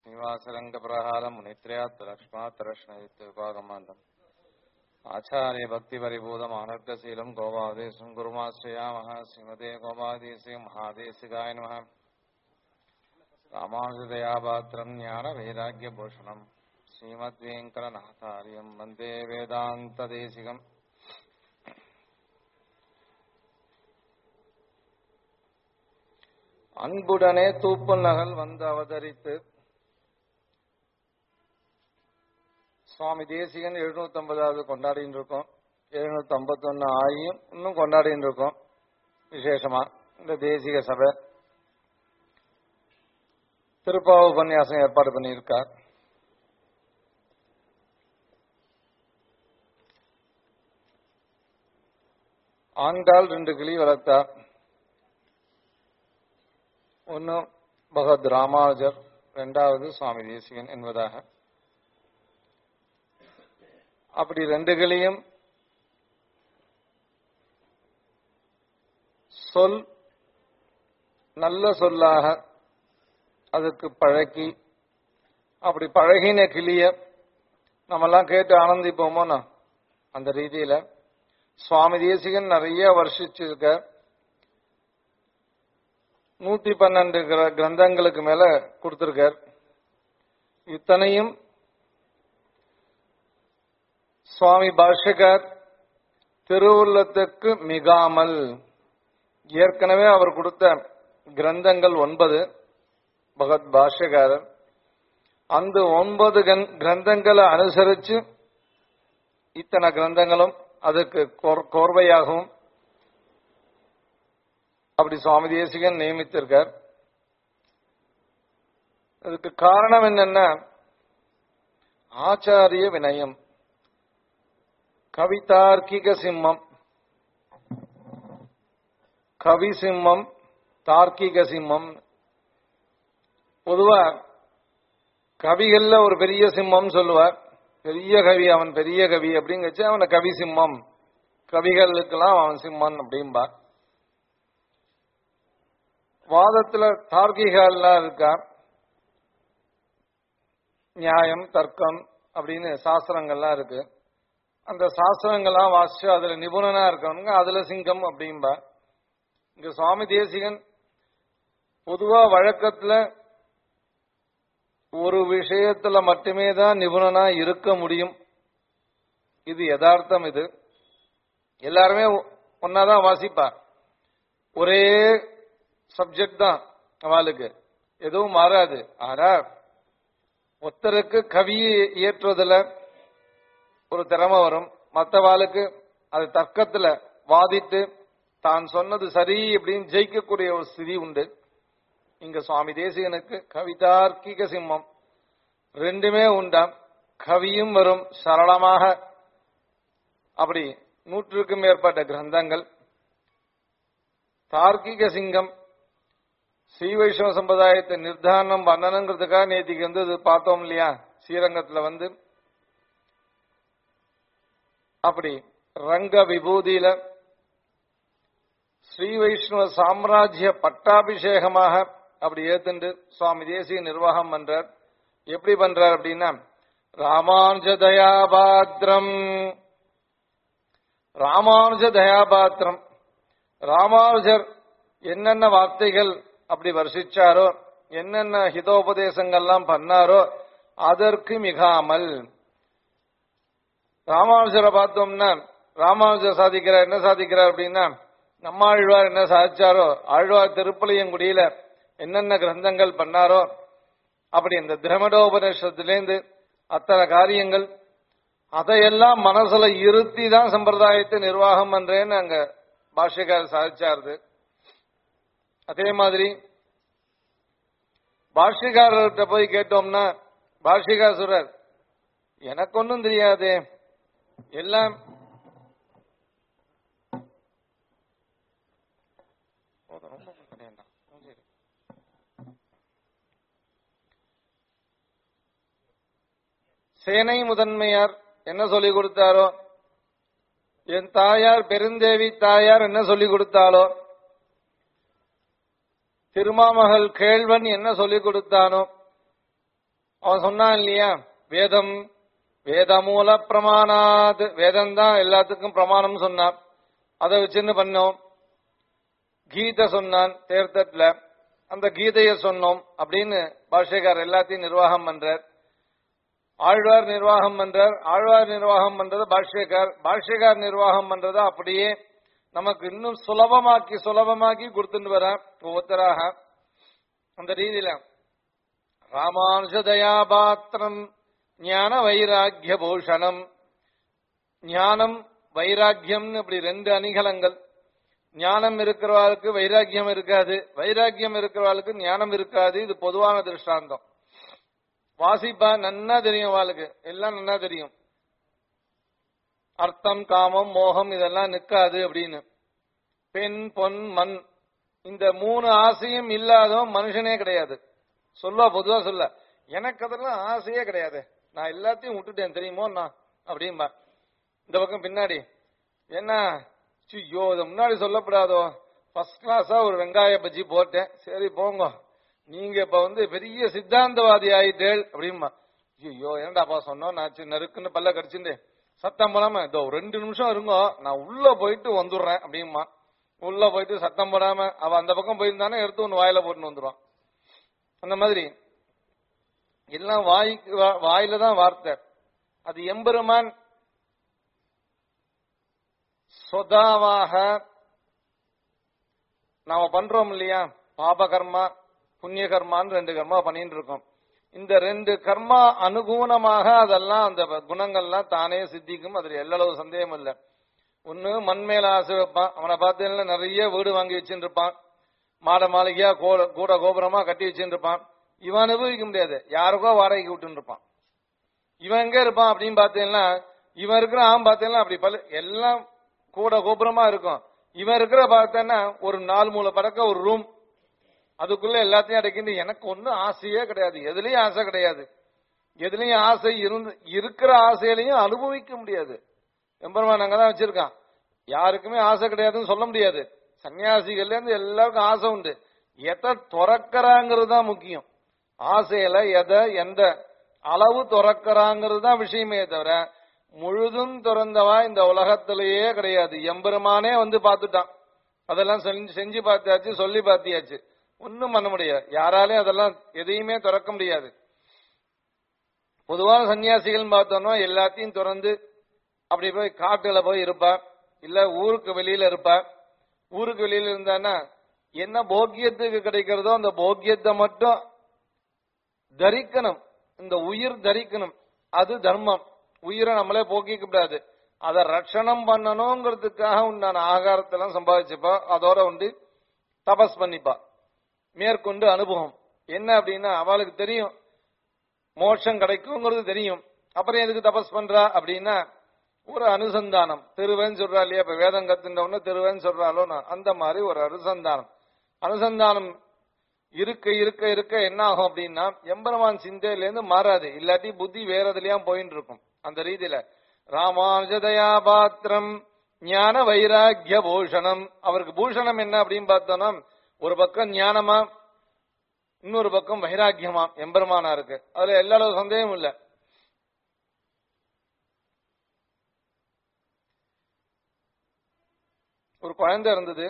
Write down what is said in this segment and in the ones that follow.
श्रीवासरङ्गप्रहारम् मुनित्रयात्तलक्ष्मात्तरश्नयुक्तविभागमान्तम् आचार्य भक्तिपरिबोधमानर्गशीलम् गोपादेशम् गुरुमाश्रयामः श्रीमते गोपादेशे महादेशिकाय नमः रामानुजदयापात्रम् ज्ञानवैराग्यभूषणम् श्रीमद्वेङ्कटनाथार्यम् वन्दे वेदान्तदेशिकम् அன்புடனே தூப்புல் நகல் வந்து அவதரித்து சுவாமி தேசிகன் எழுநூத்தி ஐம்பதாவது கொண்டாடின்னு இருக்கோம் எழுநூத்தி ஐம்பத்தொன்னு ஆகியும் இன்னும் கொண்டாடின்னு இருக்கோம் விசேஷமா இந்த தேசிக சபை திருப்பாவ உபன்யாசம் ஏற்பாடு பண்ணியிருக்கார் ஆண்டாள் ரெண்டு கிளி வளர்த்தார் ஒன்னு பகவத் ராமானுஜர் ரெண்டாவது சுவாமி தேசிகன் என்பதாக அப்படி ரெண்டுகளையும் சொல் நல்ல சொல்லாக அதுக்கு பழக்கி அப்படி பழகின கிளிய நம்மெல்லாம் கேட்டு ஆனந்திப்போமோனா அந்த ரீதியில சுவாமி தேசிகன் நிறைய வருஷிச்சிருக்க நூத்தி பன்னெண்டு கிர- கிரந்தங்களுக்கு மேல கொடுத்திருக்கார் இத்தனையும் சுவாமி பாஷ்யகர் திருவுள்ளத்துக்கு மிகாமல் ஏற்கனவே அவர் கொடுத்த கிரந்தங்கள் ஒன்பது பகவத் பாஷ்யகாரர் அந்த ஒன்பது கன்- கிரந்தங்களை அனுசரிச்சு இத்தனை கிரந்தங்களும் அதுக்கு கோர்- கோர்வையாகவும் அப்படி சுவாமி தேசிகன் நியமித்திருக்கார் அதுக்கு காரணம் என்னன்னா ஆச்சாரிய வினயம் கவிதார்க்கிக சிம்மம் கவி சிம்மம் தார்க்கிக சிம்மம் பொதுவா கவிகள்ல ஒரு பெரிய சிம்மம் சொல்லுவார் பெரிய கவி அவன் பெரிய கவி அப்படிங்கச்சு அவனை கவி சிம்மம் கவிகளுக்கெல்லாம் அவன் சிம்மன் அப்படிம்பார் வாதத்துல தார்க்கிகள்லாம் இருக்கா நியாயம் தர்க்கம் அப்படின்னு சாஸ்திரங்கள்லாம் இருக்கு அந்த சாஸ்திரங்கள்லாம் வாசிச்சு அதுல நிபுணனா இருக்கவனுங்க அதுல சிங்கம் அப்படிம்பா இங்க சுவாமி தேசிகன் பொதுவா வழக்கத்துல ஒரு விஷயத்துல மட்டுமே தான் நிபுணனா இருக்க முடியும் இது யதார்த்தம் இது எல்லாருமே ஒன்னாதான் வாசிப்பா ஒரே சப்ஜெக்ட் தான் அவளுக்கு எதுவும் மாறாது ஆனா ஒருத்தருக்கு கவியை இயற்றுவதில் ஒரு திறமை வரும் மற்றவாளுக்கு அது தர்க்கத்துல வாதிட்டு தான் சொன்னது சரி அப்படின்னு ஜெயிக்கக்கூடிய ஒரு ஸ்திதி உண்டு இங்க சுவாமி தேசிகனுக்கு கவிதார்க்கிக சிம்மம் ரெண்டுமே உண்டாம் கவியும் வரும் சரளமாக அப்படி நூற்றுக்கும் மேற்பட்ட கிரந்தங்கள் தார்க்கிக சிங்கம் ஸ்ரீ வைஷ்ணவ சம்பிரதாயத்தை நிர்தாரணம் பண்ணணுங்கிறதுக்காக நேத்திக்கு வந்து இது பார்த்தோம் இல்லையா ஸ்ரீரங்கத்துல வந்து அப்படி ரங்க விபூதியில ஸ்ரீ வைஷ்ணவ சாம்ராஜ்ய பட்டாபிஷேகமாக அப்படி ஏத்துண்டு சுவாமி தேசிய நிர்வாகம் பண்றார் எப்படி பண்றார் அப்படின்னா ராமானுஜ தயாபாத்திரம் ராமானுஜ தயாபாத்திரம் ராமானுஜர் என்னென்ன வார்த்தைகள் அப்படி வருஷிச்சாரோ என்னென்ன ஹிதோபதேசங்கள்லாம் பண்ணாரோ அதற்கு மிகாமல் ராமானுஜரை பார்த்தோம்னா ராமானுஜர் சாதிக்கிறார் என்ன சாதிக்கிறார் அப்படின்னா நம்ம ஆழ்வார் என்ன சாதிச்சாரோ ஆழ்வார் திருப்பலியங்குடியில என்னென்ன கிரந்தங்கள் பண்ணாரோ அப்படி இந்த திரமடோபனிஷத்திலேருந்து அத்தனை காரியங்கள் அதையெல்லாம் மனசுல இருத்தி தான் சம்பிரதாயத்தை நிர்வாகம் பண்றேன்னு அங்க பாஷ்யக்காரர் சாதிச்சாருது அதே மாதிரி பாஷ்யக்காரர்கிட்ட போய் கேட்டோம்னா பாஷ்யகாசுரர் எனக்கு ஒன்றும் தெரியாதே எல்லாம் சேனை முதன்மையார் என்ன சொல்லி கொடுத்தாரோ என் தாயார் பெருந்தேவி தாயார் என்ன சொல்லி கொடுத்தாலோ திருமாமகள் கேழ்வன் என்ன சொல்லிக் கொடுத்தானோ அவன் சொன்னான் இல்லையா வேதம் வேத மூல பிரமாணாத் வேதம் தான் எல்லாத்துக்கும் பிரமாணம் சொன்னான் அதை வச்சுன்னு பண்ணோம் கீதை சொன்னான் தேர்தத்துல அந்த கீதைய சொன்னோம் அப்படின்னு பாஷ்யக்கார் எல்லாத்தையும் நிர்வாகம் பண்றார் ஆழ்வார் நிர்வாகம் பண்றார் ஆழ்வார் நிர்வாகம் பண்றது பாஷ்யக்கார் பாஷ்யக்கார் நிர்வாகம் பண்றத அப்படியே நமக்கு இன்னும் சுலபமாக்கி சுலபமாக்கி கொடுத்துட்டு வர ஒவ்வொருத்தராக அந்த ரீதியில ராமானுஜதயாபாத்திரம் ஞான வைராக்கிய பூஷணம் ஞானம் வைராக்கியம்னு இப்படி ரெண்டு அணிகலங்கள் ஞானம் இருக்கிறவாளுக்கு வைராக்கியம் இருக்காது வைராக்கியம் இருக்கிறவாளுக்கு ஞானம் இருக்காது இது பொதுவான திருஷ்டாந்தம் வாசிப்பா நன்னா தெரியும் அவளுக்கு எல்லாம் நன்னா தெரியும் அர்த்தம் காமம் மோகம் இதெல்லாம் நிக்காது அப்படின்னு பெண் பொன் மண் இந்த மூணு ஆசையும் இல்லாதவன் மனுஷனே கிடையாது சொல்லுவா பொதுவா சொல்ல எனக்கு அதெல்லாம் ஆசையே கிடையாது நான் எல்லாத்தையும் விட்டுட்டேன் தெரியுமோ நான் அப்படிம்பா இந்த பக்கம் பின்னாடி என்ன ஐயோ இதை முன்னாடி சொல்லப்படாதோ ஃபர்ஸ்ட் கிளாஸா ஒரு வெங்காய பஜ்ஜி போட்டேன் சரி போங்க நீங்க இப்ப வந்து பெரிய சித்தாந்தவாதி ஆயிட்டேள் அப்படிம்பா ஐயோ ஏன்டாப்பா சொன்னோம் நான் சின்ன நறுக்குன்னு பல்ல கடிச்சுட்டு சத்தம் போடாம இதோ ஒரு ரெண்டு நிமிஷம் இருங்கோ நான் உள்ள போயிட்டு வந்துடுறேன் அப்படிமா உள்ள போயிட்டு சத்தம் போடாம அவ அந்த பக்கம் போயிருந்தானே எடுத்து ஒன்னு வாயில போட்டுன்னு வந்துருவான் அந்த மாதிரி எல்லாம் வாய்க்கு வா- வாயில தான் வார்த்தை அது எம்பெருமான் சொதாவாக நாம பண்றோம் இல்லையா பாப கர்மா புண்ணிய கர்மான்னு ரெண்டு கர்மா பண்ணிட்டு இருக்கோம் இந்த ரெண்டு கர்மா அனுகூலமாக அதெல்லாம் அந்த குணங்கள்லாம் தானே சித்திக்கும் அதுல எல்லளவு சந்தேகம் இல்லை ஒண்ணு மண் மேல ஆசை வைப்பான் அவனை பார்த்தீங்கன்னா நிறைய வீடு வாங்கி வச்சுட்டு இருப்பான் மாட மாளிகையா கோ- கூட கோபுரமா கட்டி வச்சுட்டு இருப்பான் இவன் அனுபவிக்க முடியாது யாருக்கோ வாடகைக்கு விட்டுன்னு இருப்பான் இவன் எங்க இருப்பான் அப்படின்னு பார்த்தீங்கன்னா இவன் இருக்கிற ஆம் பார்த்தீங்கன்னா அப்படி பல எல்லாம் கூட கோபுரமா இருக்கும் இவன் இருக்கிற பார்த்தேன்னா ஒரு நாலு மூளை பறக்க ஒரு ரூம் அதுக்குள்ள எல்லாத்தையும் அடைக்கிட்டு எனக்கு ஒன்றும் ஆசையே கிடையாது எதுலயும் ஆசை கிடையாது எதுலயும் ஆசை இருந்து இருக்கிற ஆசையிலையும் அனுபவிக்க முடியாது எம்பெருமான் அங்கதான் வச்சிருக்கான் யாருக்குமே ஆசை கிடையாதுன்னு சொல்ல முடியாது சன்னியாசிகள்ல இருந்து எல்லாருக்கும் ஆசை உண்டு எதை துறக்கறாங்கிறது தான் முக்கியம் ஆசையில எதை எந்த அளவு துறக்கறாங்கிறது தான் விஷயமே தவிர முழுதும் துறந்தவா இந்த உலகத்திலேயே கிடையாது எம்பெருமானே வந்து பார்த்துட்டான் அதெல்லாம் செஞ்சு செஞ்சு பார்த்தாச்சு சொல்லி பார்த்தியாச்சு ஒண்ணும் பண்ண முடியாது யாராலையும் அதெல்லாம் எதையுமே திறக்க முடியாது பொதுவான சன்னியாசிகள் பார்த்தோம்னா எல்லாத்தையும் திறந்து அப்படி போய் காட்டுல போய் இருப்பா இல்ல ஊருக்கு வெளியில இருப்பா ஊருக்கு வெளியில இருந்தான்னா என்ன போக்கியத்துக்கு கிடைக்கிறதோ அந்த போக்கியத்தை மட்டும் தரிக்கணும் இந்த உயிர் தரிக்கணும் அது தர்மம் உயிரை நம்மளே போக்கிக்க கூடாது அதை ரட்சணம் பண்ணணுங்கிறதுக்காக உண்டான ஆகாரத்தெல்லாம் சம்பாதிச்சுப்பா அதோட உண்டு தபஸ் பண்ணிப்பா மேற்கொண்டு அனுபவம் என்ன அப்படின்னா அவளுக்கு தெரியும் மோட்சம் கிடைக்குங்கிறது தெரியும் அப்புறம் எதுக்கு தபஸ் பண்றா அப்படின்னா ஒரு அனுசந்தானம் திருவேன்னு சொல்றா இல்லையா இப்ப வேதம் கத்துன்ற உடனே திருவேன்னு சொல்றாலோ அந்த மாதிரி ஒரு அனுசந்தானம் அனுசந்தானம் இருக்க இருக்க இருக்க என்ன ஆகும் அப்படின்னா எம்பெருமான் சிந்தையில இருந்து மாறாது இல்லாட்டி புத்தி வேற எதுலயா போயின்னு இருக்கும் அந்த ரீதியில ராமானுஜதயா பாத்திரம் ஞான வைராக்கிய பூஷணம் அவருக்கு பூஷணம் என்ன அப்படின்னு பார்த்தோம்னா ஒரு பக்கம் ஞானமா இன்னொரு பக்கம் வைராக்கியமா எம்பெருமானா இருக்கு அதுல எல்லா அளவு சந்தேகமும் இல்ல ஒரு குழந்தை இருந்தது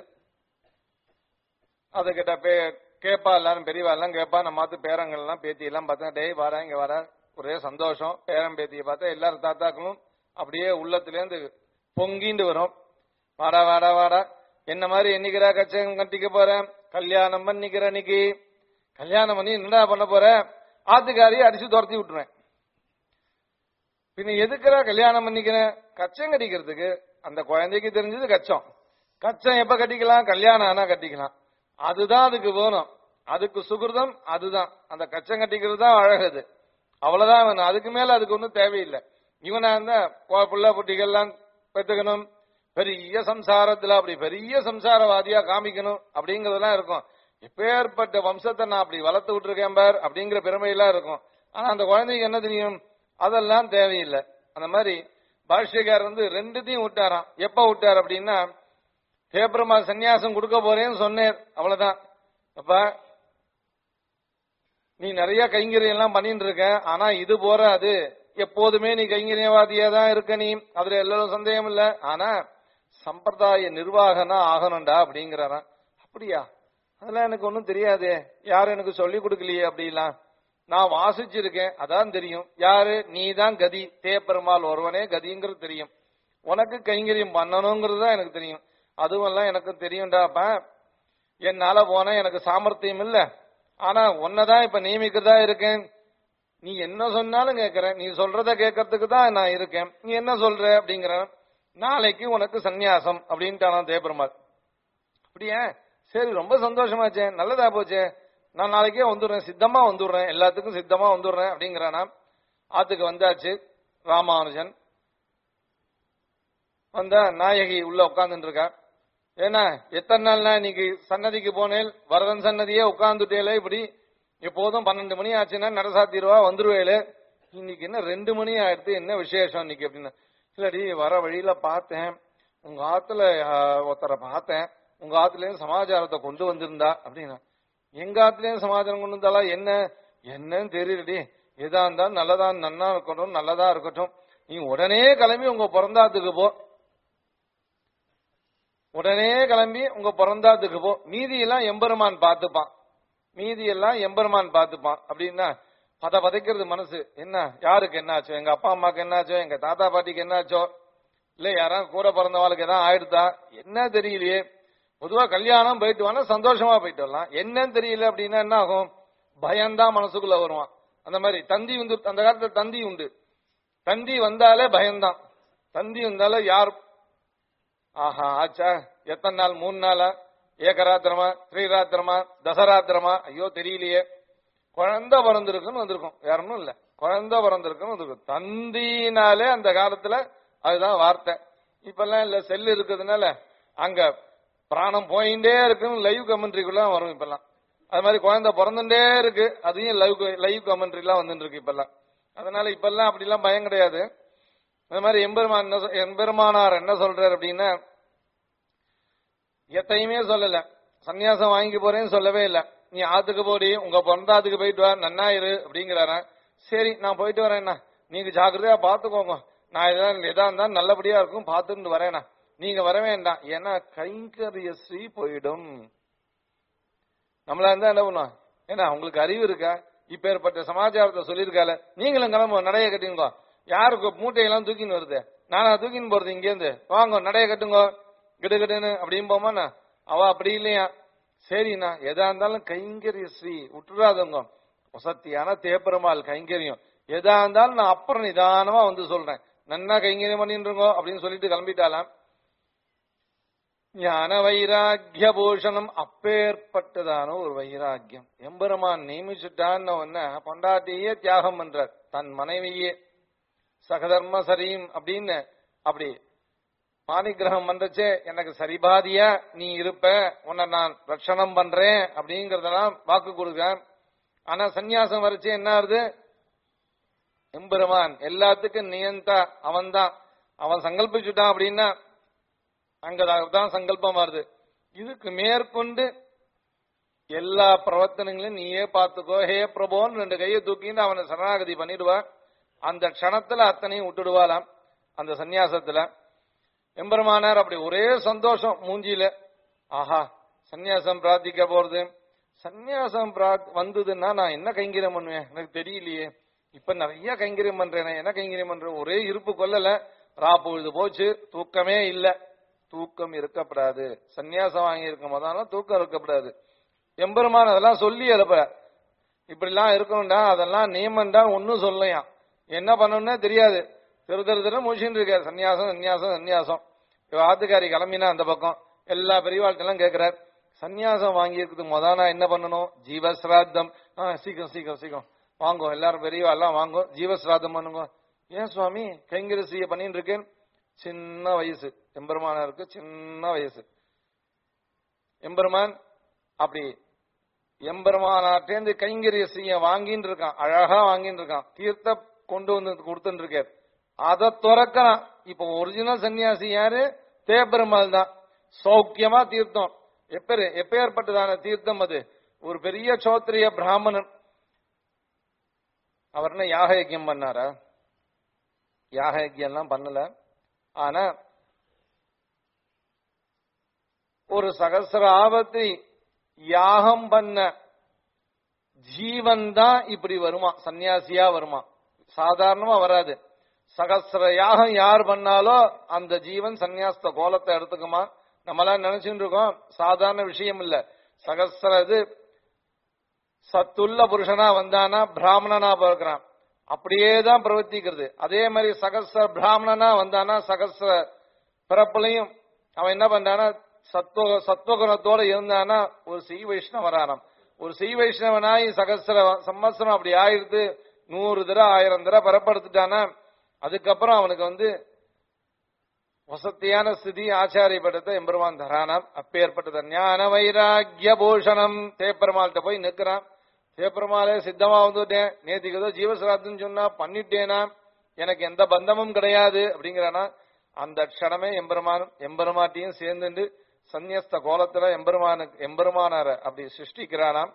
அது கிட்ட பே கேப்பா எல்லாரும் பெரியவா எல்லாம் கேப்பா நம்ம மாத்து பேரங்கள் எல்லாம் பேத்தி எல்லாம் பார்த்தா டேய் வரேன் இங்க வர ஒரே சந்தோஷம் பேரன் பேத்தியை பார்த்தா எல்லாரும் தாத்தாக்களும் அப்படியே உள்ளத்திலேருந்து பொங்கிண்டு வரும் வாடா வாடா வாடா என்ன மாதிரி என்னைக்கிறா கச்சகம் கட்டிக்க போறேன் கல்யாணம் பண்ணிக்கிற அன்னைக்கு கல்யாணம் பண்ணி என்னடா பண்ண போற ஆத்துக்காரியை அடிச்சு துரத்தி விட்டுருவேன் பின்ன எதுக்குறா கல்யாணம் பண்ணிக்கிறேன் கச்சம் கட்டிக்கிறதுக்கு அந்த குழந்தைக்கு தெரிஞ்சது கச்சம் கச்சம் எப்ப கட்டிக்கலாம் கல்யாணம் ஆனா கட்டிக்கலாம் அதுதான் அதுக்கு வேணும் அதுக்கு சுகிருதம் அதுதான் அந்த கச்சம் கட்டிக்கிறது தான் அழகுது அவ்வளவுதான் வேணும் அதுக்கு மேல அதுக்கு ஒன்றும் தேவையில்லை இவனா இருந்தா பு- புள்ள குட்டிகள்லாம் பெற்றுக்கணும் பெரிய சம்சாரத்துல அப்படி பெரிய சம்சாரவாதியா காமிக்கணும் அப்படிங்கறதெல்லாம் இருக்கும் எப்பேற்பட்ட வம்சத்தை நான் அப்படி வளர்த்து விட்டுருக்கேன் பார் அப்படிங்கிற பெருமையெல்லாம் இருக்கும் ஆனா அந்த குழந்தைக்கு என்ன தெரியும் அதெல்லாம் தேவையில்லை அந்த மாதிரி பாஷ்யக்கார் வந்து ரெண்டுத்தையும் விட்டாராம் எப்ப விட்டார் அப்படின்னா பேப்பரமா சன்னியாசம் கொடுக்க போறேன்னு சொன்னேர் அவ்வளவுதான் அப்ப நீ நிறைய கைங்கரியம் எல்லாம் பண்ணிட்டு இருக்க ஆனா இது போறாது எப்போதுமே நீ கைங்கரியவாதியா தான் இருக்க நீ அதுல எல்லாரும் சந்தேகம் இல்ல ஆனா சம்பிரதாய நிர்வாகனா ஆகணும்டா அப்படிங்கிறாராம் அப்படியா அதெல்லாம் எனக்கு ஒன்றும் தெரியாதே யாரும் எனக்கு சொல்லி கொடுக்கலையே அப்படிலாம் நான் வாசிச்சிருக்கேன் அதான் தெரியும் யாரு நீ தான் கதி தேப்பெருமாள் ஒருவனே கதிங்கிறது தெரியும் உனக்கு கைங்கரியம் பண்ணணுங்கிறது தான் எனக்கு தெரியும் அதுவெல்லாம் எனக்கு தெரியும்டாப்பா என்னால போன எனக்கு சாமர்த்தியம் இல்ல ஆனா உன்னதான் இப்ப நியமிக்கிறதா இருக்கேன் நீ என்ன சொன்னாலும் கேட்கறேன் நீ சொல்றத கேட்கறதுக்கு தான் நான் இருக்கேன் நீ என்ன சொல்ற அப்படிங்கிற நாளைக்கு உனக்கு சந்நியாசம் அப்படின்ட்டானா தேப்பெருமாள் அப்படியே சரி ரொம்ப சந்தோஷமாச்சே நல்லதா போச்சே நான் நாளைக்கே வந்துடுறேன் சித்தமா வந்துடுறேன் எல்லாத்துக்கும் சித்தமா வந்துடுறேன் அப்படிங்கிறானா ஆத்துக்கு வந்தாச்சு ராமானுஜன் வந்தா நாயகி உள்ள உட்கார்ந்துட்டு இருக்கா ஏன்னா எத்தனை நாள்னா இன்னைக்கு சன்னதிக்கு போனேன் வரதன் சன்னதியே உட்கார்ந்துட்டேல இப்படி எப்போதும் பன்னெண்டு மணி ஆச்சுன்னா நடசாத்திருவா வந்துருவேல இன்னைக்கு என்ன ரெண்டு மணி ஆயிடுத்து என்ன விசேஷம் இன்னைக்கு அப்படின்னு இல்லடி வர வழியில பார்த்தேன் உங்க ஆத்துல ஆஹ், ஒருத்தரை பார்த்தேன் உங்க ஆத்துலயும் சமாச்சாரத்தை கொண்டு வந்திருந்தா அப்படின்னா எங்க ஆத்துலயும் சமாச்சாரம் கொண்டு வந்தாலா என்ன என்னன்னு தெரியலடி எதா இருந்தாலும் நல்லதா நன்னா இருக்கட்டும் நல்லதா இருக்கட்டும் நீ உடனே கிளம்பி உங்க பிறந்தாத்துக்கு போ உடனே கிளம்பி உங்க பிறந்தாத்துக்கு போ மீதி எல்லாம் எம்பெருமான் பார்த்துப்பான் மீதி எல்லாம் எம்பெருமான் பார்த்துப்பான் அப்படின்னா பத பதைக்கிறது மனசு என்ன யாருக்கு என்னாச்சோ எங்க அப்பா அம்மாக்கு என்னாச்சோ எங்க தாத்தா பாட்டிக்கு என்னாச்சோ இல்ல யாராவது கூட பிறந்தவாளுக்கு எதாவது ஆயிடுதா என்ன தெரியலையே பொதுவா கல்யாணம் போயிட்டு வானா சந்தோஷமா போயிட்டு வரலாம் என்னன்னு தெரியல அப்படின்னா என்ன ஆகும் பயம்தான் மனசுக்குள்ள வருவான் அந்த மாதிரி தந்தி உண்டு அந்த காலத்துல தந்தி உண்டு தந்தி வந்தாலே பயம்தான் தந்தி வந்தாலே யார் ஆஹா ஆச்சா எத்தனை நாள் மூணு நாளா ஏகராத்திரமா ஸ்ரீராத்திரமா தசராத்திரமா ஐயோ தெரியலையே குழந்தை பிறந்திருக்குன்னு வந்திருக்கும் வேற ஒண்ணும் இல்ல குழந்தை பிறந்திருக்குன்னு வந்திருக்கும் தந்தினாலே அந்த காலத்துல அதுதான் வார்த்தை இப்பெல்லாம் இல்ல செல் இருக்கிறதுனால அங்க பிராணம் போயிட்டே இருக்குன்னு லைவ் கமெண்ட்ரிக்குள்ள வரும் இப்பெல்லாம் அது மாதிரி குழந்தை பிறந்துட்டே இருக்கு அதையும் லைவ் லைவ் கமெண்ட்ரி எல்லாம் வந்துட்டு இருக்கு இப்பெல்லாம் அதனால இப்பெல்லாம் அப்படிலாம் பயம் கிடையாது அது மாதிரி எம்பெருமான் என்ன சொ- எம்பெருமானார் என்ன சொல்றாரு அப்படின்னா எத்தையுமே சொல்லல சன்னியாசம் வாங்கி போறேன்னு சொல்லவே இல்ல நீ ஆத்துக்கு போடி உங்க பிறந்தாத்துக்கு போயிட்டு வா நன்னா இரு அப்படிங்கிறாராம் சரி நான் போயிட்டு வரேண்ணா நீங்க ஜாக்கிரதையா பாத்துக்கோங்க நான் எதா எதா இருந்தாலும் நல்லபடியா இருக்கும் பாத்துட்டு வரேண்ணா நீங்க வர வேண்டாம் ஏன்னா கைங்கரிய ஸ்ரீ போயிடும் நம்மளா இருந்தா என்ன பண்ணுவோம் ஏன்னா உங்களுக்கு அறிவு இருக்கா இப்பேற்பட்ட சமாச்சாரத்தை சொல்லியிருக்கால நீங்களும் கிளம்புவோம் நடைய கட்டுங்க யாருக்கு மூட்டையெல்லாம் தூக்கின்னு வருது நானா தூக்கின்னு போறது இங்கேருந்து வாங்க நடைய கட்டுங்க கிடு கிடுன்னு அப்படின்னு போமாண்ணா அவ அப்படி இல்லையா சரிண்ணா எதா இருந்தாலும் கைங்கரிய ஸ்ரீ விட்டுறாதவங்க வசத்தியான தேப்பெருமாள் கைங்கரியம் எதா இருந்தாலும் நான் அப்புறம் நிதானமா வந்து சொல்றேன் நன்னா கைங்கரியம் பண்ணிட்டு இருக்கோம் அப்படின்னு சொல்லிட்டு கிளம்பிட்டாலாம் ஞான வைராக்கிய பூஷணம் அப்பேற்பட்டதான ஒரு வைராக்கியம் எம்பெருமான் நியமிச்சுட்டான்னு ஒன்ன பொண்டாட்டியே தியாகம் பண்றார் தன் மனைவியே சகதர்ம சரீம் அப்படின்னு அப்படி பாணிகிரகம் பண்றச்சே எனக்கு சரிபாதியா நீ இருப்ப உன்னை நான் ரட்சணம் பண்றேன் அப்படிங்கறதெல்லாம் வாக்கு கொடுக்கிறேன் ஆனா சந்நியாசம் வரைச்சே என்ன ஆகுது எம்பெருமான் எல்லாத்துக்கும் நியந்தா அவன்தான் அவன் சங்கல்பிச்சுட்டான் அப்படின்னா அங்கதான் சங்கல்பம் வருது இதுக்கு மேற்கொண்டு எல்லா பிரவர்த்தனங்களையும் நீயே பார்த்துக்கோ ஹே பிரபோன்னு ரெண்டு கையை தூக்கின்னு அவனை சரணாகதி பண்ணிடுவான் அந்த க்ஷணத்துல அத்தனையும் விட்டுடுவாளாம் அந்த சந்நியாசத்துல எம்பெருமானார் அப்படி ஒரே சந்தோஷம் மூஞ்சியில ஆஹா சந்நியாசம் பிரார்த்திக்க போறது சந்நியாசம் பிரார்த் வந்ததுன்னா நான் என்ன கைங்கரியம் பண்ணுவேன் எனக்கு தெரியலையே இப்ப நிறைய கைங்கரியம் பண்றேன் என்ன கைங்கரியம் பண்றேன் ஒரே இருப்பு கொல்லல ரா பொழுது போச்சு தூக்கமே இல்ல தூக்கம் இருக்கப்படாது சந்நியாசம் வாங்கி இருக்கும் போதாலும் தூக்கம் இருக்கப்படாது எம்பெருமான் அதெல்லாம் சொல்லி எழுப்ப இப்படிலாம் இருக்கணும்டா அதெல்லாம் நியமன்டா ஒன்னும் சொல்லலையாம் என்ன பண்ணணும்னே தெரியாது திரு திரு திரு முடிச்சுட்டு இருக்காரு சன்னியாசம் சன்னியாசம் சன்னியாசம் இவ ஆத்துக்காரி கிளம்பினா அந்த பக்கம் எல்லா பெரியவாழ்க்கெல்லாம் கேட்கிறார் சன்னியாசம் வாங்கி இருக்கிறதுக்கு முத நான் என்ன பண்ணணும் ஜீவஸ்ராத்தம் ஆ, சீக்கிரம் சீக்கிரம் சீக்கிரம் வாங்கோ எல்லாரும் பெரியவா எல்லாம் வாங்கோ ஜீவஸ்ராத்தம் பண்ணுங்க ஏன் சுவாமி கைங்கரிசிய பண்ணிட்டு இருக்கேன் சின்ன வயசு எம்பெருமானாருக்கு சின்ன வயசு எம்பெருமான் அப்படி எம்பெருமானாட்டேந்து கைங்கரிய செய்ய வாங்கின்னு இருக்கான் அழகா வாங்கின்னு இருக்கான் தீர்த்த கொண்டு வந்து கொடுத்துட்டு இருக்கார் அதை துறக்கிறான் இப்ப ஒரிஜினல் சன்னியாசி யாரு தேப்பெருமாள் தான் சௌக்கியமா தீர்த்தம் எப்பேரு எப்பேற்பட்டதான தீர்த்தம் அது ஒரு பெரிய சோத்திரிய பிராமணன் அவர் என்ன யாக யஜ்யம் பண்ணாரா யாக யஜ்யம்லாம் பண்ணல ஆனா ஒரு சகசிர ஆபத்தை யாகம் பண்ண ஜீவன் தான் இப்படி வருமா சன்னியாசியா வருமா சாதாரணமா வராது சகசிர யாகம் யார் பண்ணாலோ அந்த ஜீவன் சன்னியாசத்த கோலத்தை எடுத்துக்குமா நம்மளாம் நினைச்சுட்டு இருக்கோம் சாதாரண விஷயம் இல்ல சகசிர இது சத்துள்ள புருஷனா வந்தானா பிராமணனா பிறக்கிறான் அப்படியே தான் பிரவர்த்திக்கிறது அதே மாதிரி சகசிர பிராமணனா வந்தானா சகசிர பிறப்புலையும் அவன் என்ன பண்றானா சத்துவ சத்துவகுணத்தோட இருந்தானா ஒரு ஸ்ரீ வைஷ்ணவரானாம் ஒரு ஸ்ரீ வைஷ்ணவனாய் சகசிர சம்வத்சரம் அப்படி ஆயிடுத்து நூறு தடவை ஆயிரம் தடவை பிறப்படுத்திட்டானா அதுக்கப்புறம் அவனுக்கு வந்து வசத்தியான ஸ்திதி ஆச்சாரிய பட்டத்தை எம்பெருமான் தரானாம் அப்பேற்பட்டது ஞான வைராகிய பூஷணம் தேப்பெருமாள்கிட்ட போய் நிக்கிறான் தேப்பெருமாளே சித்தமா வந்துட்டேன் நேத்திக்கு ஏதோ ஜீவசிராத்துன்னு சொன்னா பண்ணிட்டேனா எனக்கு எந்த பந்தமும் கிடையாது அப்படிங்கிறானா அந்த க்ஷணமே எம்பெருமானும் எம்பெருமாட்டியும் சேர்ந்துட்டு சந்நியஸ்த கோலத்துல எம்பெருமானுக்கு எம்பெருமானார அப்படி சிருஷ்டிக்கிறானாம்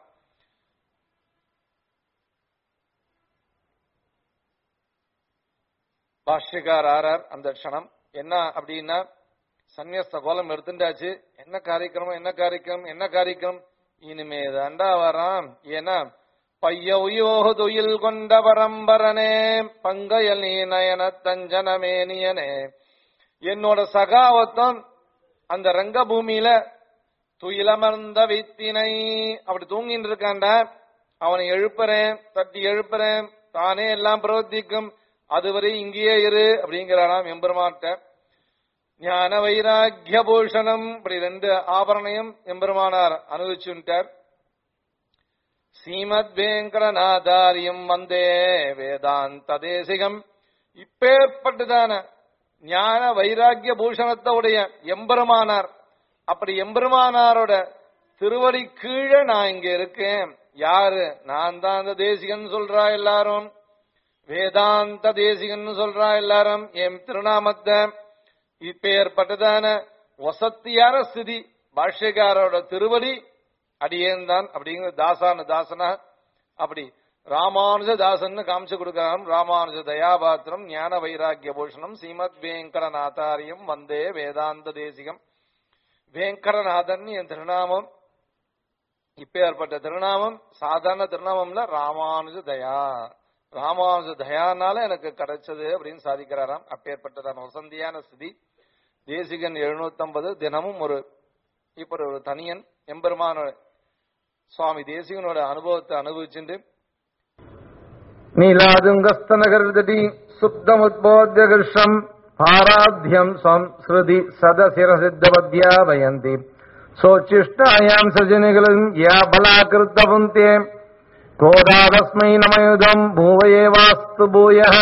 பாஷ்யக்கார் ஆறார் அந்த க்ஷணம் என்ன அப்படின்னா சந்நியஸ்த கோலம் எடுத்துட்டாச்சு என்ன காரியக்கிரமம் என்ன காரியக்கிரமம் என்ன காரியக்கிரமம் இனிமே தாண்டா வரான் ஏன்னா பைய உயோகு துயில் கொண்ட பரம்பரனே பங்கையல் நீ நயன தஞ்சனமேனியனே என்னோட சகாவத்தம் அந்த ரங்கபூமியில துயிலமர்ந்த வித்தினை அப்படி தூங்கிட்டு இருக்காண்டா அவனை எழுப்புறேன் தட்டி எழுப்புறேன் தானே எல்லாம் பிரவர்த்திக்கும் அதுவரை இங்கேயே இரு அப்படிங்கிறாராம் எம்பெருமான்ட்ட ஞான வைராக்கிய பூஷணம் இப்படி ரெண்டு ஆபரணையும் எம்பெருமானார் அனுபவிச்சுட்டார் ஸ்ரீமத் வேங்கடநாதாரியம் வந்தே வேதாந்த தேசிகம் இப்பேற்பட்டதான ஞான வைராக்கிய பூஷணத்தோடைய எம்பெருமானார் அப்படி எம்பெருமானாரோட திருவடி கீழே நான் இங்க இருக்கேன் யாரு நான் தான் அந்த தேசிகன் சொல்றா எல்லாரும் வேதாந்த தேசிகன் சொல்றா எல்லாரும் என் திருநாமத்தை இப்பேற்பட்டதான வசத்தியான ஸ்திதி பாஷ்யக்காரோட திருவடி அடியேன் தான் அப்படிங்கிற தாசான தாசனா அப்படி ராமானுஜ தாசன் காமிச்சு கொடுக்கலாம் ராமானுஜ தயாபாத்திரம் ஞான வைராக்கிய பூஷணம் ஸ்ரீமத் வேங்கடநாதாரியம் வந்தே வேதாந்த தேசிகம் வேங்கடநாதன் என் திருநாமம் இப்பேற்பட்ட திருநாமம் சாதாரண திருநாமம்ல ராமானுஜ தயா ராமானுஜ தயானால எனக்கு கிடைச்சது அப்படின்னு சாதிக்கிறாராம் அப்பேற்பட்டதான வசந்தியான ஸ்திதி தேசிகன் எழுநூத்தம்பது தினமும் ஒரு இப்ப ஒரு தனியன் எம்பெருமான சுவாமி தேசிகனோட அனுபவத்தை அனுபவிச்சுட்டு नीलादुङ्गस्तनगर्दति सुप्तमुद्बोध्य कृष्णम् आराध्यम् संसृति सदशिरसिद्धवद्यापयन्ति सोच्छिष्टायाम् सजनिगलम् या बलाकृतपुन्ते கோதாதஸ்மை நமயுதம் பூவையேவாஸ்து பூயः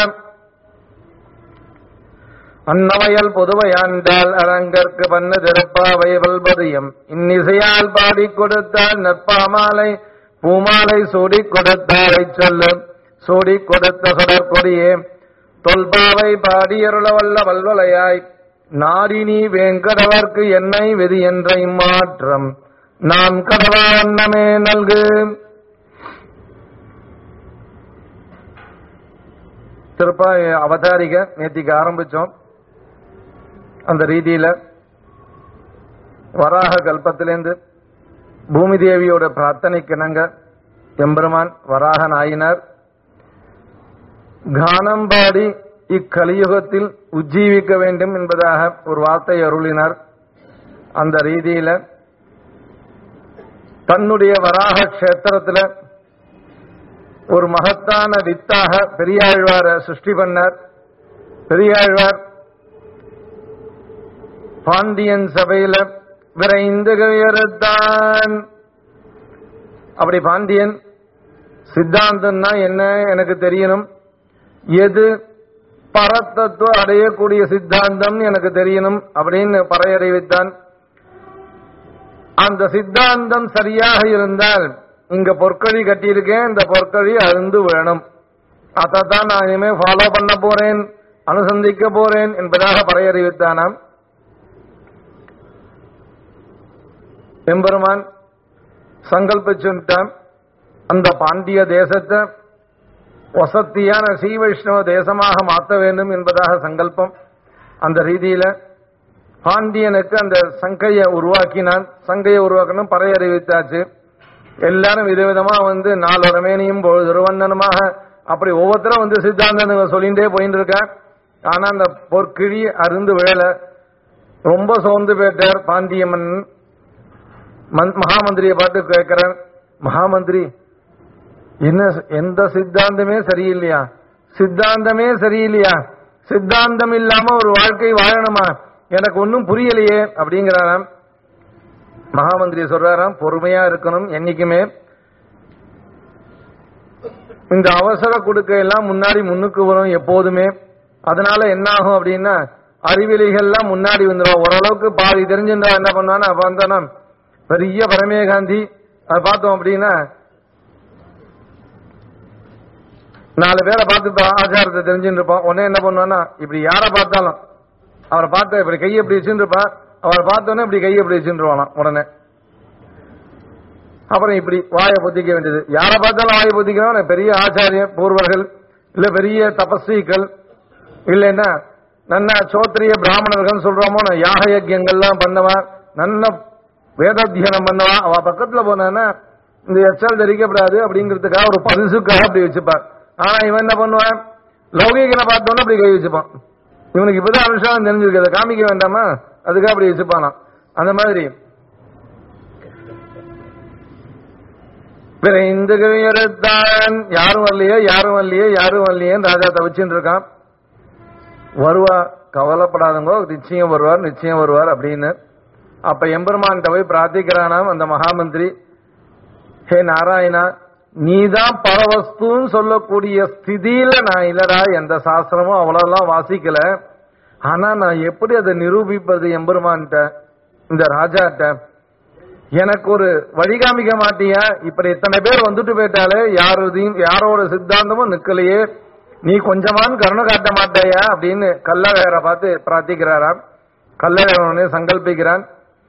அன்னவயல் புதுவையாண்டால் அரங்கற்கு பண்ண திறப்பாவை வல்பதியம் இன்னிசையால் பாடிக் கொடுத்தால் நற்பாமாலை பூமாலை சூடிக் கொடுத்தாரை சொல்லு சூடிக் கொடுத்த சுடற்கொடியே தொல்பாவை பாடியருள வல்ல வல்வலையாய் நாடினி வேங்கடவர்க்கு என்னை விதி என்ற இம்மாற்றம் நாம் கடவா அன்னமே நல்கு சிறப்பா அவதாரிக நேத்திக்கு ஆரம்பிச்சோம் அந்த ரீதியில வராக கல்பத்திலேருந்து பூமி தேவியோட பிரார்த்தனைக்கு இணங்க எம்பெருமான் வராகன் ஆயினார் கானம் பாடி இக்கலியுகத்தில் உஜ்ஜீவிக்க வேண்டும் என்பதாக ஒரு வார்த்தை அருளினார் அந்த ரீதியில தன்னுடைய வராக கஷேத்திரத்துல ஒரு மகத்தான வித்தாக பெரியாழ்வார சிருஷ்டி பண்ணார் பெரியாழ்வார் பாண்டியன் சபையில விரைந்து கவியறுத்தான் அப்படி பாண்டியன் சித்தாந்தம்னா என்ன எனக்கு தெரியணும் எது பரத்தத்துவம் அடையக்கூடிய சித்தாந்தம் எனக்கு தெரியணும் அப்படின்னு பறையறிவித்தான் அந்த சித்தாந்தம் சரியாக இருந்தால் இங்க பொற்கழி கட்டியிருக்கேன் இந்த பொற்கழி அழுந்து வேணும் அதைத்தான் நான் இனிமே ஃபாலோ பண்ண போறேன் அனுசந்திக்க போறேன் என்பதாக பறையறிவித்தானாம் எம்பெருமான் சங்கல்பிச்சுட்டான் அந்த பாண்டிய தேசத்தை வசத்தியான ஸ்ரீ வைஷ்ணவ தேசமாக மாற்ற வேண்டும் என்பதாக சங்கல்பம் அந்த ரீதியில பாண்டியனுக்கு அந்த சங்கையை உருவாக்கினான் சங்கையை உருவாக்கணும் பறை அறிவித்தாச்சு எல்லாரும் விதவிதமா வந்து நாலு ரமேனியும் திருவண்ணனுமாக அப்படி ஒவ்வொருத்தரும் வந்து சித்தாந்தம் சொல்லிட்டே போயிட்டு இருக்கான் ஆனா அந்த பொற்கிழி அருந்து விழல ரொம்ப சோர்ந்து போயிட்டார் பாண்டியம்மன் மந்- மகாமந்திரியை பார்த்து கேட்கிறேன் மகாமந்திரி என்ன எந்த சித்தாந்தமே சரியில்லையா சித்தாந்தமே சரியில்லையா சித்தாந்தம் இல்லாம ஒரு வாழ்க்கை வாழணுமா எனக்கு ஒன்னும் புரியலையே அப்படிங்கிறாராம் மகாமந்திரி சொல்றாராம் பொறுமையா இருக்கணும் என்னைக்குமே இந்த அவசர கொடுக்க எல்லாம் முன்னாடி முன்னுக்கு வரும் எப்போதுமே அதனால என்ன ஆகும் அப்படின்னா அறிவிலிகள்லாம் முன்னாடி வந்துடும் ஓரளவுக்கு பாதி தெரிஞ்சிருந்தா என்ன பண்ணுவானா அப்ப வந்தானா பெரிய பரமேகாந்தி அதை பார்த்தோம் அப்படின்னா நாலு பேரை பார்த்து இப்ப ஆச்சாரத்தை தெரிஞ்சுட்டு இருப்பான் உடனே என்ன பண்ணுவான்னா இப்படி யாரை பார்த்தாலும் அவரை பார்த்து இப்படி கையை இப்படி வச்சுட்டு இருப்பான் அவரை பார்த்தோன்னே இப்படி கையை இப்படி வச்சுருவானாம் உடனே அப்புறம் இப்படி வாயை பொத்திக்க வேண்டியது யாரை பார்த்தாலும் வாயை பொத்திக்கணும் பெரிய ஆச்சாரிய பூர்வர்கள் இல்ல பெரிய தபஸ்விகள் இல்லைன்னா நன்ன சோத்திரிய பிராமணர்கள் சொல்றோமோ நான் யாக யஜ்யங்கள்லாம் பண்ணவன் நல்ல வேதாத்தியனம் பண்ணவன் அவ பக்கத்துல போனான்னா இந்த எச்சல் தெரிக்கப்படாது அப்படிங்கிறதுக்காக ஒரு பரிசுக்காக அப்படி வச்சுப்பான் ஆனா இவன் என்ன பண்ணுவான் லௌகிகனை பார்த்தோன்னே அப்படி கை வச்சுப்பான் இவனுக்கு இப்பதான் அனுஷ்டானம் தெரிஞ்சிருக்கு அதை காமிக்க வேண்டாமா அதுக்காக அப்படி வச்சுப்பானாம் அந்த மாதிரி விரைந்து கவியறுத்தான் யாரும் வரலையே யாரும் வரலையே யாரும் வரலையேன்னு ராஜா தவிச்சுட்டு இருக்கான் வருவா கவலைப்படாதங்கோ நிச்சயம் வருவார் நிச்சயம் வருவார் அப்படின்னு அப்ப எம்பெருமான்கிட்ட போய் பிரார்த்திக்கிறானாம் அந்த மகாமந்திரி ஹே நாராயணா நீதான் பரவஸ்துன்னு சொல்லக்கூடிய ஸ்திதியில நான் இல்லடா எந்த சாஸ்திரமும் அவ்வளவுலாம் வாசிக்கல ஆனா நான் எப்படி அதை நிரூபிப்பது எம்பெருமான்கிட்ட இந்த ராஜாட்ட எனக்கு ஒரு வழிகாமிக்க மாட்டியா இப்படி இத்தனை பேர் வந்துட்டு போயிட்டாலே யாரோதையும் யாரோட சித்தாந்தமும் நிக்கலையே நீ கொஞ்சமான் கருணை காட்ட மாட்டாயா அப்படின்னு கல்லழகரை பார்த்து பிரார்த்திக்கிறாராம் கல்லழகனே சங்கல்பிக்கிறான்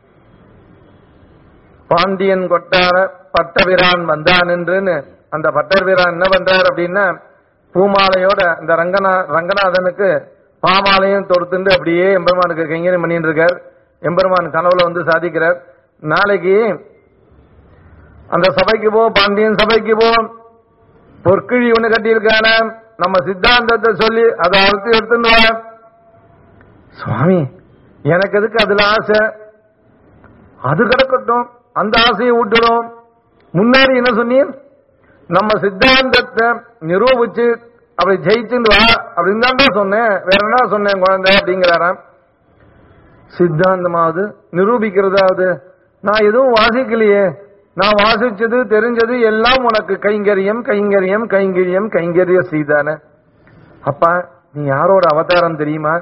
பாண்டியன் கொட்டார பட்டபிரான் வந்தான் என்றுன்னு அந்த பட்டபிரான் என்ன பண்றார் அப்படின்னா பூமாலையோட இந்த ரங்கநா ரங்கநாதனுக்கு பாமாலையும் தொடுத்துண்டு அப்படியே எம்பெருமானுக்கு கைங்கரியம் பண்ணிட்டு இருக்கார் எம்பெருமான் கனவுல வந்து சாதிக்கிறார் நாளைக்கு அந்த சபைக்கு போ பாண்டியன் சபைக்கு போ பொற்கிழி ஒண்ணு கட்டியிருக்கான நம்ம சித்தாந்தத்தை சொல்லி அதை அறுத்து எடுத்துன்னு வா. சுவாமி எனக்கு எதுக்கு அதுல ஆசை அது கிடக்கட்டும் அந்த ஆசையை விட்டுடும் முன்னாடி என்ன சொன்னீர் நம்ம சித்தாந்தத்தை நிரூபிச்சு அப்படி ஜெயிச்சுட்டு வா அப்படின்னு தான் சொன்னேன் வேற என்ன சொன்னேன் குழந்தை அப்படிங்கிறாராம் சித்தாந்தமாவது நிரூபிக்கிறதாவது நான் எதுவும் வாசிக்கலையே நான் வாசிச்சது தெரிஞ்சது எல்லாம் உனக்கு கைங்கரியம் கைங்கரியம் கைங்கரியம் கைங்கரிய செய்தான அப்பா நீ யாரோட அவதாரம் தெரியுமா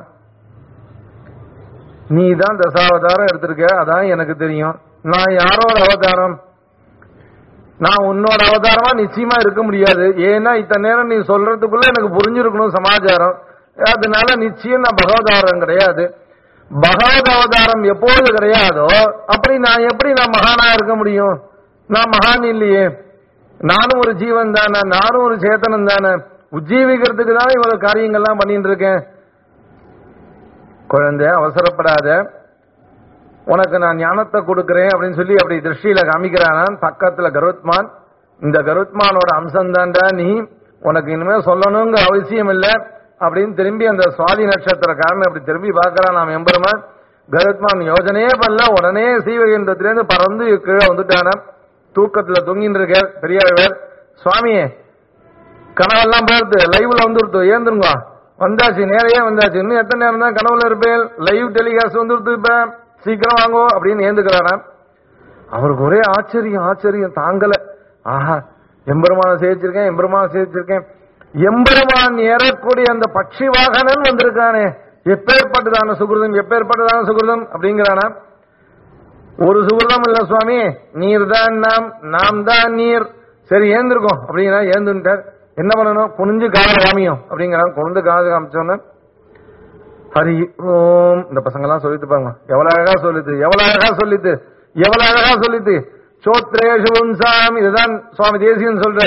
நீ தான் தசாவதாரம் எடுத்திருக்க அதான் எனக்கு தெரியும் நான் யாரோட அவதாரம் நான் உன்னோட அவதாரமா நிச்சயமா இருக்க முடியாது ஏன்னா இத்தனை நேரம் நீ சொல்றதுக்குள்ள எனக்கு புரிஞ்சிருக்கணும் சமாச்சாரம் அதனால நிச்சயம் நான் பகவதாரம் கிடையாது பகவத் அவதாரம் எப்போது கிடையாதோ அப்படி நான் எப்படி நான் மகானா இருக்க முடியும் நான் மகான் இல்லையே நானும் ஒரு ஜீவன் தானே நானும் ஒரு சேத்தனம் தானே உஜ்ஜீவிக்கிறதுக்கு தான் இவ்வளவு காரியங்கள்லாம் பண்ணிட்டு இருக்கேன் குழந்தை அவசரப்படாத உனக்கு நான் ஞானத்தை கொடுக்கிறேன் அப்படின்னு சொல்லி அப்படி திருஷ்டியில காமிக்கிறானான் பக்கத்துல கருத்மான் இந்த கருத்மானோட அம்சம் தான்டா நீ உனக்கு இனிமே சொல்லணுங்கிற அவசியம் இல்ல அப்படின்னு திரும்பி அந்த சுவாதி நட்சத்திரக்காரன் அப்படி திரும்பி பார்க்கறான் நாம் எம்பெருமான் கருத்மான் யோஜனையே பண்ணல உடனே சீவகேந்திரத்திலேருந்து பறந்து கீழே வந்துட்டானான் தூக்கத்துல தொங்கின்னு இருக்க பெரியவர் சுவாமியே கனவெல்லாம் போயிடுது லைவ்ல வந்துருத்து ஏந்துருங்க வந்தாச்சு நேரையே வந்தாச்சு இன்னும் எத்தனை நேரம் தான் கனவுல இருப்பேன் லைவ் டெலிகாஸ்ட் வந்துருத்து இப்ப சீக்கிரம் வாங்கோ அப்படின்னு ஏந்துக்கிறாராம் அவருக்கு ஒரே ஆச்சரியம் ஆச்சரியம் தாங்கல ஆஹா எம்பெருமான சேர்த்திருக்கேன் எம்பெருமான சேர்த்திருக்கேன் எம்பெருமான் ஏறக்கூடிய அந்த பட்சி வாகனன் வந்திருக்கானே எப்பேற்பட்டதான சுகிருதம் எப்பேற்பட்டதான சுகிருதம் அப்படிங்கிறானா ஒரு சுகிருதம் இல்ல சுவாமி நீர் தான் நாம் நாம் தான் நீர் சரி ஏந்திருக்கோம் அப்படின்னா ஏந்துட்டார் என்ன பண்ணணும் குனிஞ்சு கால காமியும் அப்படிங்கிறான் குனிந்து கால காமிச்சோன்னு ஹரி ஓம் இந்த பசங்க எல்லாம் சொல்லிட்டு பாருங்க எவ்வளவு அழகா சொல்லிட்டு எவ்வளவு அழகா சொல்லிட்டு எவ்வளவு அழகா சொல்லிட்டு சோத்ரேஷு வம்சாம் இதுதான் சுவாமி தேசியன் சொல்றார்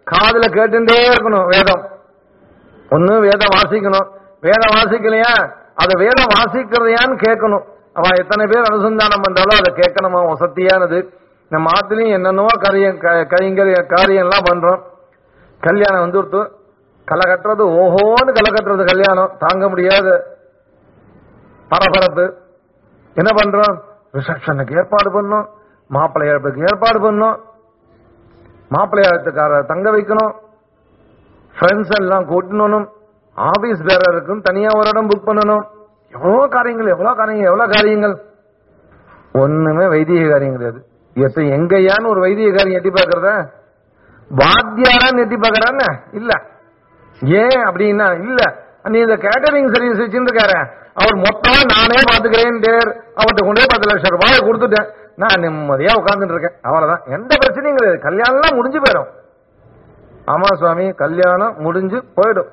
காதுல கேட்டுட்டே இருக்கணும் வேதம் ஒண்ணு வேதம் வாசிக்கணும் வேதம் வாசிக்கலையா அதை வேதம் வாசிக்கிறதையான்னு கேட்கணும் அவ எத்தனை பேர் அனுசந்தானம் பண்றாலும் அதை கேட்கணுமா வசத்தியானது நம்ம ஆத்துலயும் என்னென்னவோ காரியம் க- கைங்கரிய காரியம் எல்லாம் பண்றோம் கல்யாணம் வந்து ஒருத்தர் களை கட்டுறது ஓஹோன்னு களை கட்டுறது கல்யாணம் தாங்க முடியாத பரபரப்பு என்ன பண்றோம் ரிசப்ஷனுக்கு ஏற்பாடு பண்ணோம் மாப்பிள்ளை அழைப்புக்கு ஏற்பாடு பண்ணோம் மாப்பிள்ளை அழைத்துக்கார தங்க வைக்கணும் ஃப்ரெண்ட்ஸ் எல்லாம் கூட்டணும் ஆபீஸ் வேற இருக்கும் தனியா ஒரு இடம் புக் பண்ணணும் எவ்வளவு காரியங்கள் எவ்வளவு காரியங்கள் எவ்வளவு காரியங்கள் ஒண்ணுமே வைதிக காரியம் கிடையாது எத்த எங்கயான்னு ஒரு வைதிக காரியம் எட்டி பாக்குறத வாத்தியாரான்னு எட்டி பாக்குறான்னு இல்ல ஏன் அப்படின்னா இல்ல நீ இந்த கேட்டரிங் சர்வீஸ் வச்சிருக்காரு அவர் மொத்தமா நானே பாத்துக்கிறேன் அவர்கிட்ட கொண்டே பத்து லட்சம் ரூபாய் கொடுத்துட்டேன் நான் நிம்மதியா உட்கார்ந்துட்டு இருக்கேன் அவ்வளவுதான் எந்த பிரச்சனையும் கிடையாது கல்யாணம்லாம் முடிஞ்சு போயிடும் ஆமா சுவாமி கல்யாணம் முடிஞ்சு போயிடும்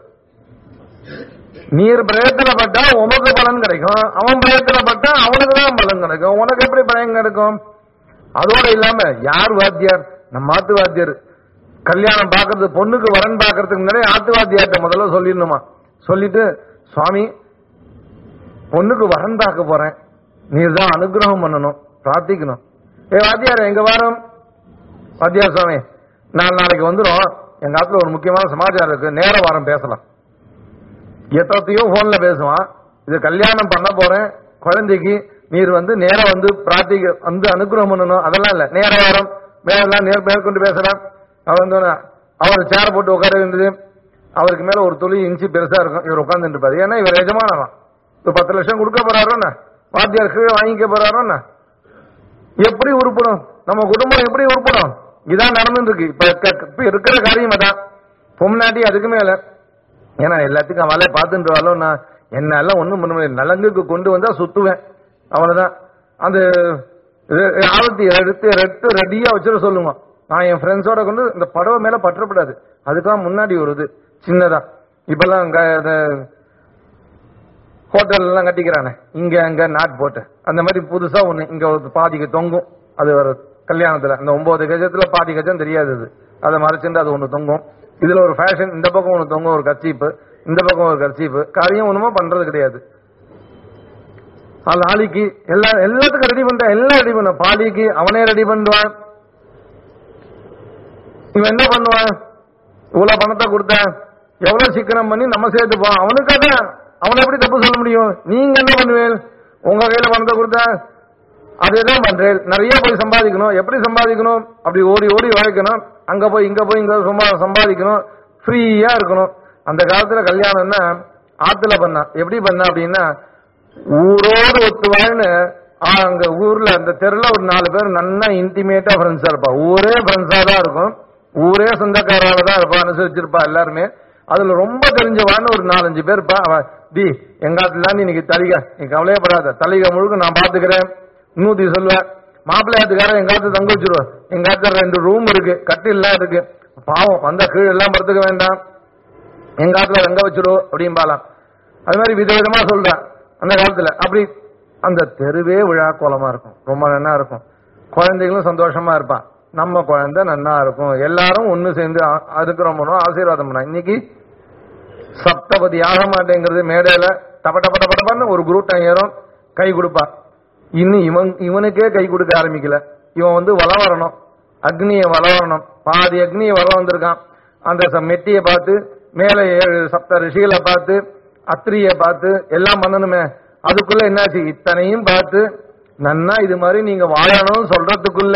நீர் பிரயத்தனப்பட்டா உனக்கு பலன் கிடைக்கும் அவன் பிரயத்தனப்பட்டா அவனுக்கு தான் பலன் கிடைக்கும் உனக்கு எப்படி பலன் கிடைக்கும் அதோட இல்லாம யார் வாத்தியார் நம்ம ஆத்து வாத்தியார் கல்யாணம் பார்க்கறது பொண்ணுக்கு வரன் பார்க்கறதுக்கு முன்னாடி ஆத்து வாத்தியார்ட்ட முதல்ல சொல்லிடணுமா சொல்லிட்டு சுவாமி பொண்ணுக்கு வரன் பார்க்க போறேன் நீர் தான் அனுகிரகம் பண்ணணும் பிரார்த்திக்கணும் ஏ வாத்தியார் எங்க வாரம் வாத்தியார் சுவாமி நான் நாளைக்கு வந்துடும் எங்க ஆத்துல ஒரு முக்கியமான சமாச்சாரம் இருக்கு நேர வாரம் பேசலாம் எத்தனையோ போன்ல பேசுவான் இது கல்யாணம் பண்ண போறேன் குழந்தைக்கு நீர் வந்து நேரம் வந்து பிரார்த்திக்க வந்து அனுகிரகம் பண்ணணும் அதெல்லாம் இல்ல நேர வாரம் மேலாம் நேர் மேற்கொண்டு பேசலாம் அவர் வந்து அவர் சேர போட்டு உட்கார வேண்டியது அவருக்கு மேல ஒரு துளி இன்ச்சு பெருசா இருக்கும் இவர் உட்கார்ந்துட்டு இருப்பாரு ஏன்னா இவர் எஜமானலாம் ஒரு பத்து லட்சம் கொடுக்க போறாரோன்னா வாத்தியார் கீழே வாங்கிக்க போறாரோன்னா எப்படி உருப்படும் நம்ம குடும்பம் எப்படி உருப்படும் இதான் நடந்துட்டு இருக்கு இப்ப க- இப்ப இருக்கிற காரியம் அதான் பொம்னாட்டி அதுக்கு மேல ஏன்னா எல்லாத்துக்கும் அவளே பார்த்துட்டு வரலும் நான் என்னால ஒண்ணும் பண்ண முடியாது நலங்குக்கு கொண்டு வந்தா சுத்துவேன் அவ்வளவுதான் அந்த ரெ- ஆரத்தி எடுத்து ரெட்டு ரெடியா வச்சிட சொல்லுங்க நான் என் ஃப்ரெண்ட்ஸோட கொண்டு இந்த படவை மேல பற்றப்படாது அதுக்காக முன்னாடி ஒரு இது சின்னதா இப்பெல்லாம் இங்க இந்த ஹோட்டல் எல்லாம் கட்டிக்கிறானே இங்க அங்க நாட் போட்டு அந்த மாதிரி புதுசா ஒண்ணு இங்க ஒரு பாதிக்கு தொங்கும் அது ஒரு கல்யாணத்துல அந்த ஒன்பது கஜத்துல பாதி கஜம் தெரியாது அது அதை மறைச்சுட்டு அது ஒண்ணு தொங்கும் இதுல ஒரு ஃபேஷன் இந்த பக்கம் ஒண்ணு தொங்கும் ஒரு கர்ச்சீப்பு இந்த பக்கம் ஒரு கர்ச்சீப்பு காரியம் ஒண்ணுமே பண்றது கிடையாது அது நாளைக்கு எல்லா எல்லாத்துக்கும் ரெடி பண்றான் எல்லாம் ரெடி பண்ண பாலிக்கு அவனே ரெடி பண்ணுவான் இவன் என்ன பண்ணுவான் இவ்வளவு பணத்தை கொடுத்தேன் எவ்வளவு சிக்கனம் பண்ணி நம்ம சேர்த்துப்போம் அவனுக்காக அவனை எப்படி தப்பு சொல்ல முடியும் நீங்க என்ன பண்ணுவேன் உங்க கையில பணத்தை கொடுத்தா அதேதான் பண்றேன் நிறைய போய் சம்பாதிக்கணும் எப்படி சம்பாதிக்கணும் அப்படி ஓடி ஓடி உழைக்கணும் அங்க போய் இங்க போய் இங்க சும்மா சம்பாதிக்கணும் ஃப்ரீயா இருக்கணும் அந்த காலத்துல கல்யாணம்னா ஆத்துல பண்ணா எப்படி பண்ணா அப்படின்னா ஊரோடு ஒத்துவான்னு அங்க ஊர்ல அந்த தெருல ஒரு நாலு பேர் நல்லா இன்டிமேட்டா ஃப்ரெண்ட்ஸா இருப்பா ஊரே ஃப்ரெண்ட்ஸா தான் இருக்கும் ஊரே சொந்தக்காரால தான் இருப்பா அனுசரிச்சிருப்பா எல்லாருமே அதுல ரொம்ப தெரிஞ்சவான்னு ஒரு நாலஞ்சு பேர் இருப்பா அவ டி எங்காத்துல நீ இன்னைக்கு தலிக நீ கவலையப்படாத தலிக முழுக்க நான் பாத்துக்கிறேன் இன்னூத்தி சொல்லுவேன் மாப்பிள்ளையாத்துக்காரன் எங்காத்து தங்க வச்சிருவா எங்காத்துல ரெண்டு ரூம் இருக்கு கட்டில்லாம் இருக்கு பாவம் வந்த கீழ் எல்லாம் படுத்துக்க வேண்டாம் எங்காத்துல தங்க வச்சிருவோம் அப்படிம்பாலாம் அது மாதிரி விதவிதமா சொல்றேன் அந்த காலத்துல அப்படி அந்த தெருவே விழா கோலமா இருக்கும் ரொம்ப நன்னா இருக்கும் குழந்தைகளும் சந்தோஷமா இருப்பான் நம்ம குழந்தை நன்னா இருக்கும் எல்லாரும் ஒண்ணு சேர்ந்து ஆ- அதுக்கு ரொம்ப ஆசீர்வாதம் பண்ணா இன்னைக்கு சப்தபதி ஆக மாட்டேங்கிறது மேடையில டப டப டப டபன்னு ஒரு குரூட்டம் ஏறும் கை கொடுப்பா இன்னும் இவன் இவனுக்கே கை கொடுக்க ஆரம்பிக்கல இவன் வந்து வளம் வரணும் அக்னியை வளம் வரணும் பாதி அக்னியை வளம் வந்திருக்கான் அந்த ச- மெட்டியை பார்த்து மேலே ஏழு சப்த ரிஷிகளை பார்த்து அத்திரியை பார்த்து எல்லாம் பண்ணணுமே அதுக்குள்ள என்னாச்சு இத்தனையும் பார்த்து நன்னா இது மாதிரி நீங்க வாழணும்னு சொல்றதுக்குள்ள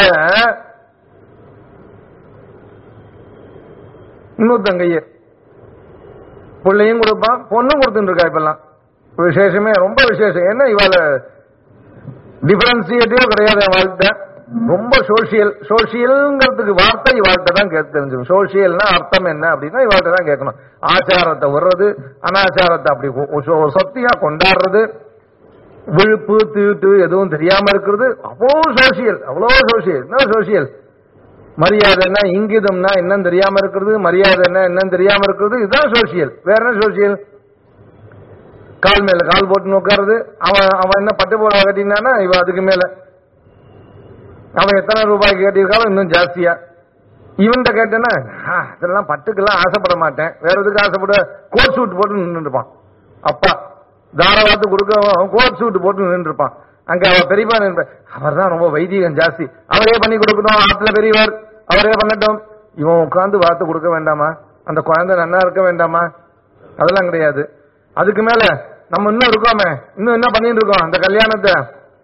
இன்னொருத்தங்கையே பிள்ளையும் கொடுப்பான் பொண்ணும் கொடுத்துட்டு இருக்கா இப்பெல்லாம் விசேஷமே ரொம்ப விசேஷம் என்ன இவாள டிஃபரன்சியேட்டிவ் கிடையாது என் வாழ்க்கை ரொம்ப சோசியல் சோசியல்ங்கிறதுக்கு வார்த்தை இவாழ்கிட்ட தான் கேட்டு தெரிஞ்சுக்கணும் சோசியல்னா அர்த்தம் என்ன அப்படின்னா இவாழ்கிட்ட தான் கேட்கணும் ஆச்சாரத்தை விடுறது அனாச்சாரத்தை அப்படி ஒ- ஒ- சொத்தியா கொண்டாடுறது விழுப்பு தீட்டு எதுவும் தெரியாம இருக்கிறது அவ்வளோ சோசியல் அவ்வளோ சோசியல் என்ன சோசியல் மரியாதைன்னா இங்கிதம்னா என்னன்னு தெரியாம இருக்கிறது மரியாதைன்னா என்னன்னு தெரியாம இருக்கிறது இதுதான் சோசியல் வேற என்ன சோசியல் கால் மேல கால் போட்டு உட்காருது அவன் அவன் என்ன பட்டு போட கட்டினானா இவன் அதுக்கு மேல அவன் எத்தனை ரூபாய்க்கு கட்டியிருக்காலும் இன்னும் ஜாஸ்தியா இவன்கிட்ட கேட்டேன்னா "ஆ, இதெல்லாம் பட்டுக்கெல்லாம் ஆசைப்பட மாட்டேன் வேற எதுக்கு ஆசைப்பட கோட் சூட் போட்டு நின்று இருப்பான் அப்பா தாராளத்து கொடுக்க அவன் கோட் சூட் போட்டு நின்று இருப்பான் அங்க அவ பெரியப்பா நின்று அவர் தான் ரொம்ப வைதிகம் ஜாஸ்தி அவரே பண்ணி கொடுக்கணும் ஆத்துல பெரியவர் அவரே பண்ணட்டும் இவன் உட்கார்ந்து வார்த்தை கொடுக்க வேண்டாமா அந்த குழந்தை நன்னா இருக்க வேண்டாமா அதெல்லாம் கிடையாது அதுக்கு மேல நம்ம இன்னும் இருக்கோமே இன்னும் என்ன பண்ணிட்டு இருக்கோம் அந்த கல்யாணத்தை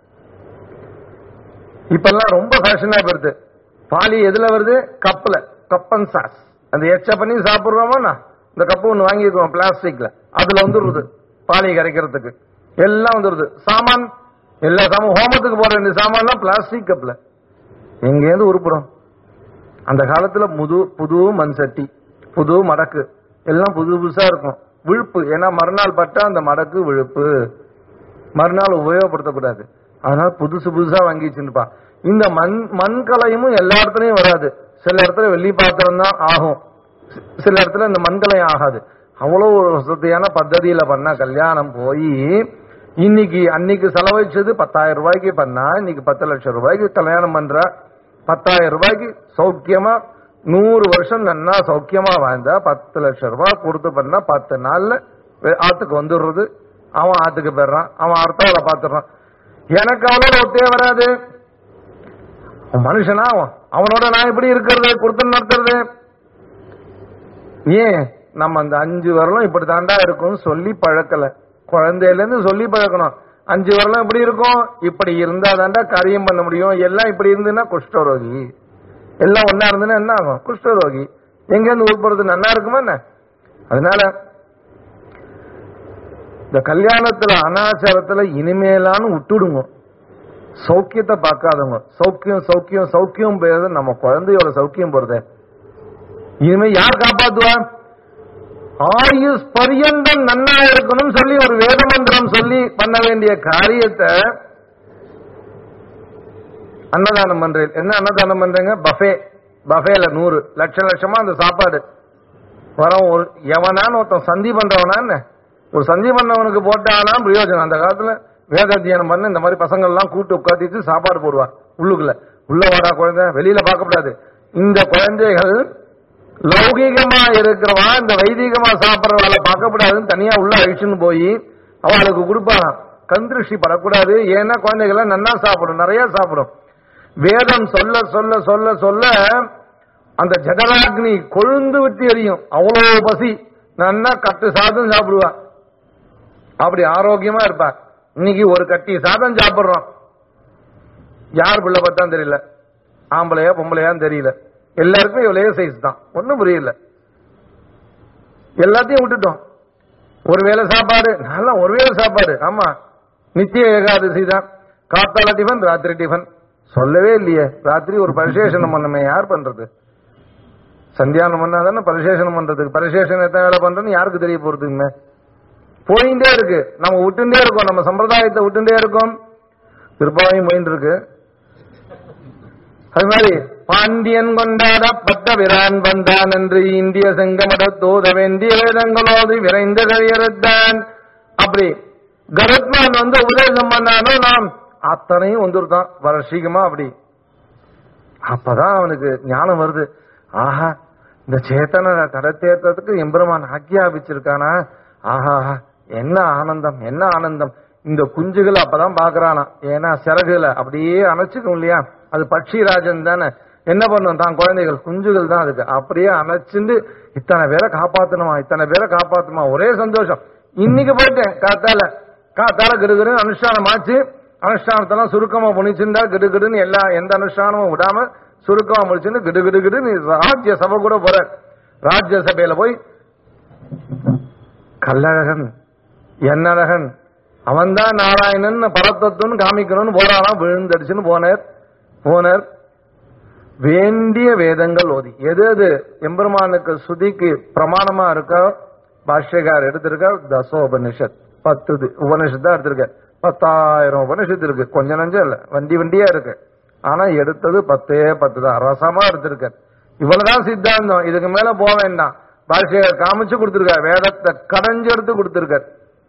இப்பெல்லாம் ரொம்ப ஃபேஷனா போயிருது பாலி எதுல வருது கப்ல கப்பன் சாஸ் அந்த எச்ச பண்ணி சாப்பிடுறோமா இந்த கப்பு ஒண்ணு வாங்கியிருக்கோம் பிளாஸ்டிக்ல அதுல வந்துருது பாலி கரைக்கிறதுக்கு எல்லாம் வந்துருது சாமான் எல்லா சாமான் ஹோமத்துக்கு போற இந்த சாமான்லாம் பிளாஸ்டிக் கப்ல எங்கேருந்து உருப்புறோம் அந்த காலத்துல புது புது மண் சட்டி புது மடக்கு எல்லாம் புது புதுசா இருக்கும் விழுப்பு ஏன்னா மறுநாள் பட்டா அந்த மடக்கு விழுப்பு மறுநாள் உபயோகப்படுத்தக்கூடாது அதனால புதுசு புதுசா வாங்கி வச்சுருப்பான் இந்த மண் மண்கலையும் எல்லா இடத்துலயும் வராது சில இடத்துல வெள்ளி பாத்திரம் தான் ஆகும் சி- சில இடத்துல இந்த மண்கலையும் ஆகாது அவ்வளவு ஒரு வசதியான பద్ధதியில பண்ண கல்யாணம் போய் இன்னைக்கு அன்னைக்கு செலவழிச்சது பத்தாயிரம் ரூபாய்க்கு பண்ணா இன்னைக்கு பத்து லட்சம் ரூபாய்க்கு கல்யாணம் பண்ற பத்தாயிரம் ரூபாய்க்கு சௌக்கியமா நூறு வருஷம் நன்னா சௌக்கியமா வாழ்ந்தா பத்து லட்சம் ரூபாய் கொடுத்து பண்ணா பத்து நாள்ல வெ- ஆத்துக்கு வந்துடுறது அவன் ஆத்துக்கு போயிடுறான் அவன் அடுத்தவளை பார்த்துடுறான் எனக்கு அவளோட ஒத்தே வராது அவன் மனுஷனா அவன் அவனோட நான் எப்படி இருக்கிறது கொடுத்து நடத்துறது ஏன் நம்ம அந்த அஞ்சு வரலும் இப்படி தாண்டா இருக்கும் சொல்லி பழக்கல குழந்தையில இருந்து சொல்லி பழக்கணும் அஞ்சு வரலும் எப்படி இருக்கும் இப்படி இருந்தா தாண்டா காரியம் பண்ண முடியும் எல்லாம் இப்படி இருந்துன்னா குஷ்டரோகி எல்லாம் ஒன்னா இருந்துன்னா என்ன ஆகும் குஷ்டரோகி எங்க இருந்து உட்படுறது நல்லா இருக்குமா என்ன அதனால இந்த கல்யாணத்துல அனாச்சாரத்துல இனிமேலான்னு விட்டுடுங்க சௌக்கியத்தை பார்க்காதவங்க சௌக்கியம் சௌக்கியம் சௌக்கியம் போയത് நம்ம குழந்தையோட சௌக்கியம் போறது இனிமே யார் காப்பாத்துவா ஆயுஸ் பரியந்தம் நன்னா இருக்கணும் சொல்லி ஒரு வேத மந்திரம் சொல்லி பண்ண வேண்டிய காரியத்தை அன்னதானம் பண்றேன் என்ன அன்னதானம் பண்றீங்க பஃபே பஃபேல நூறு லட்ச லட்சமா அந்த சாப்பாடு வரோம் ஒரு எவனான்னு ஒருத்தன் சந்தி பண்றவனா என்ன ஒரு சந்தி பண்ணவனுக்கு போட்டானா பிரயோஜனம் அந்த காலத்துல வேத அத்தியனம் பண்ண இந்த மாதிரி பசங்க எல்லாம் கூட்டு உட்காந்துட்டு சாப்பாடு போடுவா உள்ளுக்குள்ள உள்ள வரா குழந்தை வெளியில பார்க்கக்கூடாது இந்த குழந்தைகள் லௌகீகமா இருக்கிறவா இந்த வைதிகமா சாப்பிடறவாள பார்க்கக்கூடாதுன்னு தனியா உள்ள அழிச்சுன்னு போய் அவளுக்கு கொடுப்பாங்க கந்திருஷ்டி படக்கூடாது ஏன்னா குழந்தைகள் நன்னா சாப்பிடும் நிறைய சாப்பிடும் வேதம் சொல்ல சொல்ல சொல்ல சொல்ல அந்த ஜகராக்னி கொழுந்து விட்டு எரியும் அவ்வளவு பசி நன்னா கட்டு சாதம் சாப்பிடுவா அப்படி ஆரோக்கியமா இருப்பா இன்னைக்கு ஒரு கட்டி சாதம் சாப்பிடுறோம் யார் பிள்ளை பார்த்தான்னு தெரியல ஆம்பளையா பொம்பளையான்னு தெரியல எல்லாருக்கும் இவ்வளவு சைஸ் தான் ஒன்றும் புரியல எல்லாத்தையும் விட்டுட்டோம் ஒரு வேளை சாப்பாடு நல்லா ஒரு வேளை சாப்பாடு ஆமா நித்திய ஏகாதசி தான் காத்தால டிஃபன் ராத்திரி டிஃபன் சொல்லவே இல்லையே ராத்திரி ஒரு பரிசேஷனம் பண்ணமே யார் பண்றது சந்தியானம் பண்ணா தானே பரிசேஷனம் பண்றதுக்கு பரிசேஷனம் எத்தனை வேலை பண்றோன்னு யாருக்கு தெரிய போறதுங்க போயிட்டே இருக்கு நம்ம விட்டுட்டே இருக்கோம் நம்ம சம்பிரதாயத்தை விட்டுட்டே இருக்கோம் திருப்பாவையும் போயிட்டு இருக்கு அது மாதிரி பாண்டியன் கொண்டாடப்பட்ட விரான் வந்தான் என்று இந்திய செங்கமட தோத வேண்டிய வேதங்களோடு விரைந்த கழியறுத்தான் அப்படி கருத்மான் வந்து உபதேசம் பண்ணானோ நாம் அத்தனையும் வந்துருக்கான் வருஷிகமா அப்படி அப்பதான் அவனுக்கு ஞானம் வருது ஆஹா இந்த சேத்தனை கடத்தேற்றத்துக்கு எம்பெருமான் ஆக்கியாபிச்சிருக்கானா ஆஹா ஆஹா, என்ன ஆனந்தம் என்ன ஆனந்தம் இந்த குஞ்சுகளை அப்பதான் பாக்குறானா ஏன்னா சிறகுல அப்படியே அணைச்சுக்கும் இல்லையா அது பட்சிராஜன் தானே என்ன பண்ணும் தான் குழந்தைகள் குஞ்சுகள் தான் அதுக்கு அப்படியே அணைச்சுண்டு இத்தனை பேரை காப்பாத்தணுமா இத்தனை பேரை காப்பாத்தணுமா ஒரே சந்தோஷம் இன்னைக்கு போயிட்டேன் காத்தால காத்தால கிடுகிடு அனுஷ்டானம் ஆச்சு அனுஷ்டானத்தெல்லாம் சுருக்கமா முடிச்சிருந்தா கிடுகிடுன்னு எல்லா எந்த அனுஷ்டானமும் விடாம சுருக்கமா முடிச்சுன்னு கிடு கிடு கிடு நீ ராஜ்ய சபை கூட போற ராஜ்ய சபையில போய் கல்லழகன் என்னழகன் அவன்தான் நாராயணன் பரத்தத்துவம் காமிக்கணும்னு போறாராம் விழுந்தடிச்சுன்னு போனார் போனார் வேண்டிய வேதங்கள் ஓதி எது எது எம்பெருமானுக்கு சுதிக்கு பிரமாணமா இருக்கோ பாஷ்யகார் எடுத்திருக்கார் தசோபனிஷத் பத்து இது உபனிஷத் தான் எடுத்திருக்கார் பத்தாயிரம் உபனிஷத்து இருக்கு கொஞ்சம் நஞ்சம் இல்ல வண்டி வண்டியா இருக்கு ஆனா எடுத்தது பத்தே பத்து தான் ரசமா எடுத்திருக்கார் இவ்வளவுதான் சித்தாந்தம் இதுக்கு மேல போக வேண்டாம் பாஷ்யகார் காமிச்சு கொடுத்திருக்கார் வேதத்தை கடைஞ்சு எடுத்து கொடுத்திருக்கார்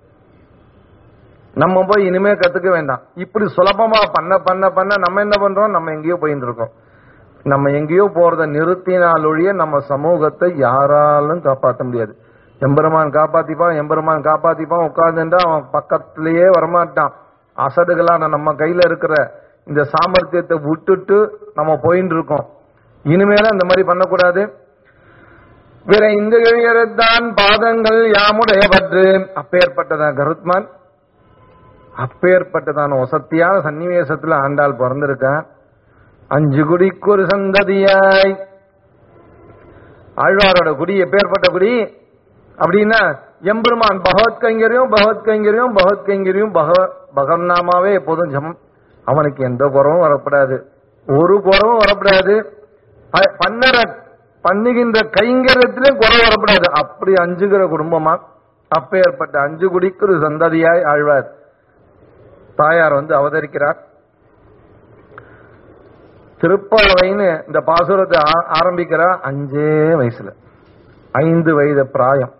நம்ம போய் இனிமே கத்துக்க வேண்டாம் இப்படி சுலபமா பண்ண பண்ண பண்ண நம்ம என்ன பண்றோம் நம்ம எங்கேயோ போயிட்டு இருக்கோம் நம்ம எங்கேயோ போறத நிறுத்தினால் ஒழிய நம்ம சமூகத்தை யாராலும் காப்பாற்ற முடியாது எம்பெருமான் காப்பாத்திப்பான் எம்பெருமான் காப்பாத்திப்பான் உட்கார்ந்துட்டா அவன் பக்கத்திலேயே வரமாட்டான் அசடுகளான நம்ம கையில இருக்கிற இந்த சாமர்த்தியத்தை விட்டுட்டு நம்ம போயின்னு இருக்கோம் இனிமேல இந்த மாதிரி பண்ணக்கூடாது வேற இந்த இளைஞர்தான் பாதங்கள் யாமுடைய பற்று அப்பேற்பட்டதான் கருத்மான் அப்பேற்பட்டதான வசத்தியான சன்னிவேசத்துல ஆண்டாள் பிறந்திருக்கான் அஞ்சு குடிக்கு ஒரு சந்ததியாய் ஆழ்வாரோட குடி எப்பேற்பட்ட குடி அப்படின்னா எம்பெருமான் பகவத் கைங்கரியும் பகவத் கைங்கரியும் பகவத் கைங்கரியும் பகவ பகவன்னாமாவே எப்போதும் ஜம் அவனுக்கு எந்த குறவும் வரப்படாது ஒரு குறவும் வரப்படாது ப- பண்ணற பண்ணுகின்ற கைங்கரியத்திலும் குறை வரப்படாது அப்படி அஞ்சுகிற குடும்பமா அப்பேற்பட்ட அஞ்சு குடிக்கு ஒரு சந்ததியாய் ஆழ்வார் தாயார் வந்து அவதரிக்கிறார் திருப்பாவைன்னு இந்த பாசுரத்தை ஆ- ஆரம்பிக்கிறா அஞ்சே வயசுல ஐந்து வயது பிராயம்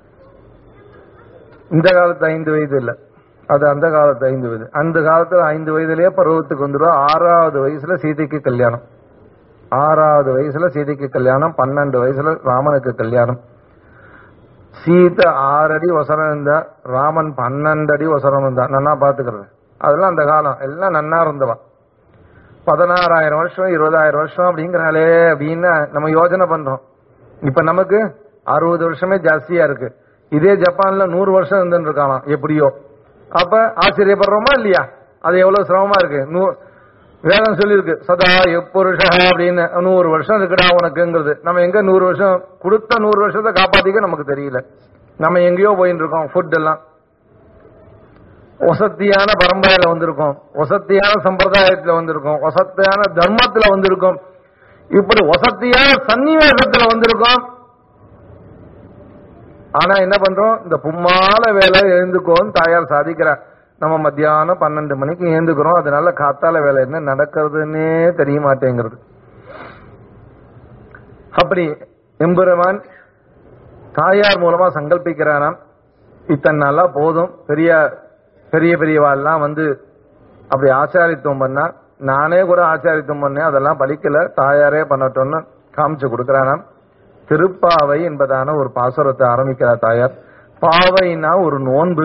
இந்த காலத்து ஐந்து வயது இல்ல அது அந்த காலத்து ஐந்து வயது அந்த காலத்துல ஐந்து வயதுலயே பருவத்துக்கு வந்துடும் ஆறாவது வயசுல சீதைக்கு கல்யாணம் ஆறாவது வயசுல சீதைக்கு கல்யாணம் பன்னெண்டு வயசுல ராமனுக்கு கல்யாணம் சீதை ஆறு அடி ஒசரம் இருந்தா ராமன் பன்னெண்டு அடி ஒசரம் இருந்தா நன்னா பாத்துக்கிறது அதெல்லாம் அந்த காலம் எல்லாம் நன்னா இருந்தவா பதினாறாயிரம் வருஷம் இருபதாயிரம் வருஷம் அப்படிங்கிறாளே அப்படின்னு நம்ம யோசனை பண்றோம் இப்ப நமக்கு அறுபது வருஷமே ஜாஸ்தியா இருக்கு இதே ஜப்பான்ல நூறு வருஷம் இருந்துட்டு இருக்காளாம் எப்படியோ அப்ப ஆச்சரியப்படுறோமா இல்லையா அது எவ்வளவு சிரமமா இருக்கு நூ- வேதம் சொல்லியிருக்கு சதா எப்பொருஷ அப்படின்னு நூறு வருஷம் இருக்குடா உனக்குங்கிறது நம்ம எங்க நூறு வருஷம் கொடுத்த நூறு வருஷத்தை காப்பாத்திக்க நமக்கு தெரியல நம்ம எங்கேயோ போயிட்டு இருக்கோம் ஃபுட் எல்லாம் வசத்தியான பரம்பரையில வந்திருக்கோம் வசத்தியான சம்பிரதாயத்துல வந்திருக்கோம் வசத்தியான தர்மத்துல வந்திருக்கோம் இப்படி வசத்தியான சன்னிவேசத்துல வந்திருக்கோம் ஆனா என்ன பண்றோம் இந்த பும்மால வேலை எழுந்துக்கோன்னு தாயார் சாதிக்கிறார் நம்ம மத்தியானம் பன்னெண்டு மணிக்கு எழுந்துக்கிறோம் அதனால காத்தால வேலை என்ன நடக்கிறதுன்னே தெரிய மாட்டேங்கிறது அப்படி எம்பெருமான் தாயார் மூலமா சங்கல்பிக்கிறானாம் இத்தனை நாளா போதும் பெரிய பெரிய பெரியவாள்லாம் வந்து அப்படி ஆச்சாரித்துவம் பண்ணா நானே கூட ஆச்சாரித்துவம் பண்ணேன் அதெல்லாம் பலிக்கல தாயாரே பண்ணட்டும்னு காமிச்சு கொடுக்கறானாம் திருப்பாவை என்பதான ஒரு பாசுரத்தை ஆரம்பிக்கிறார் தாயார் பாவைனா ஒரு நோன்பு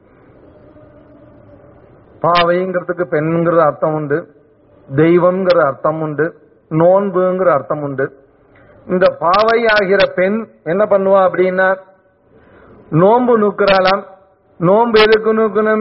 பாவைங்கிறதுக்கு பெண்ங்கிற அர்த்தம் உண்டு தெய்வம்ங்கிற அர்த்தம் உண்டு நோன்புங்கிற அர்த்தம் உண்டு இந்த பாவை ஆகிற பெண் என்ன பண்ணுவா அப்படின்னா நோன்பு நூக்குறாளாம் நோன்பு எதுக்கு நூக்கணும்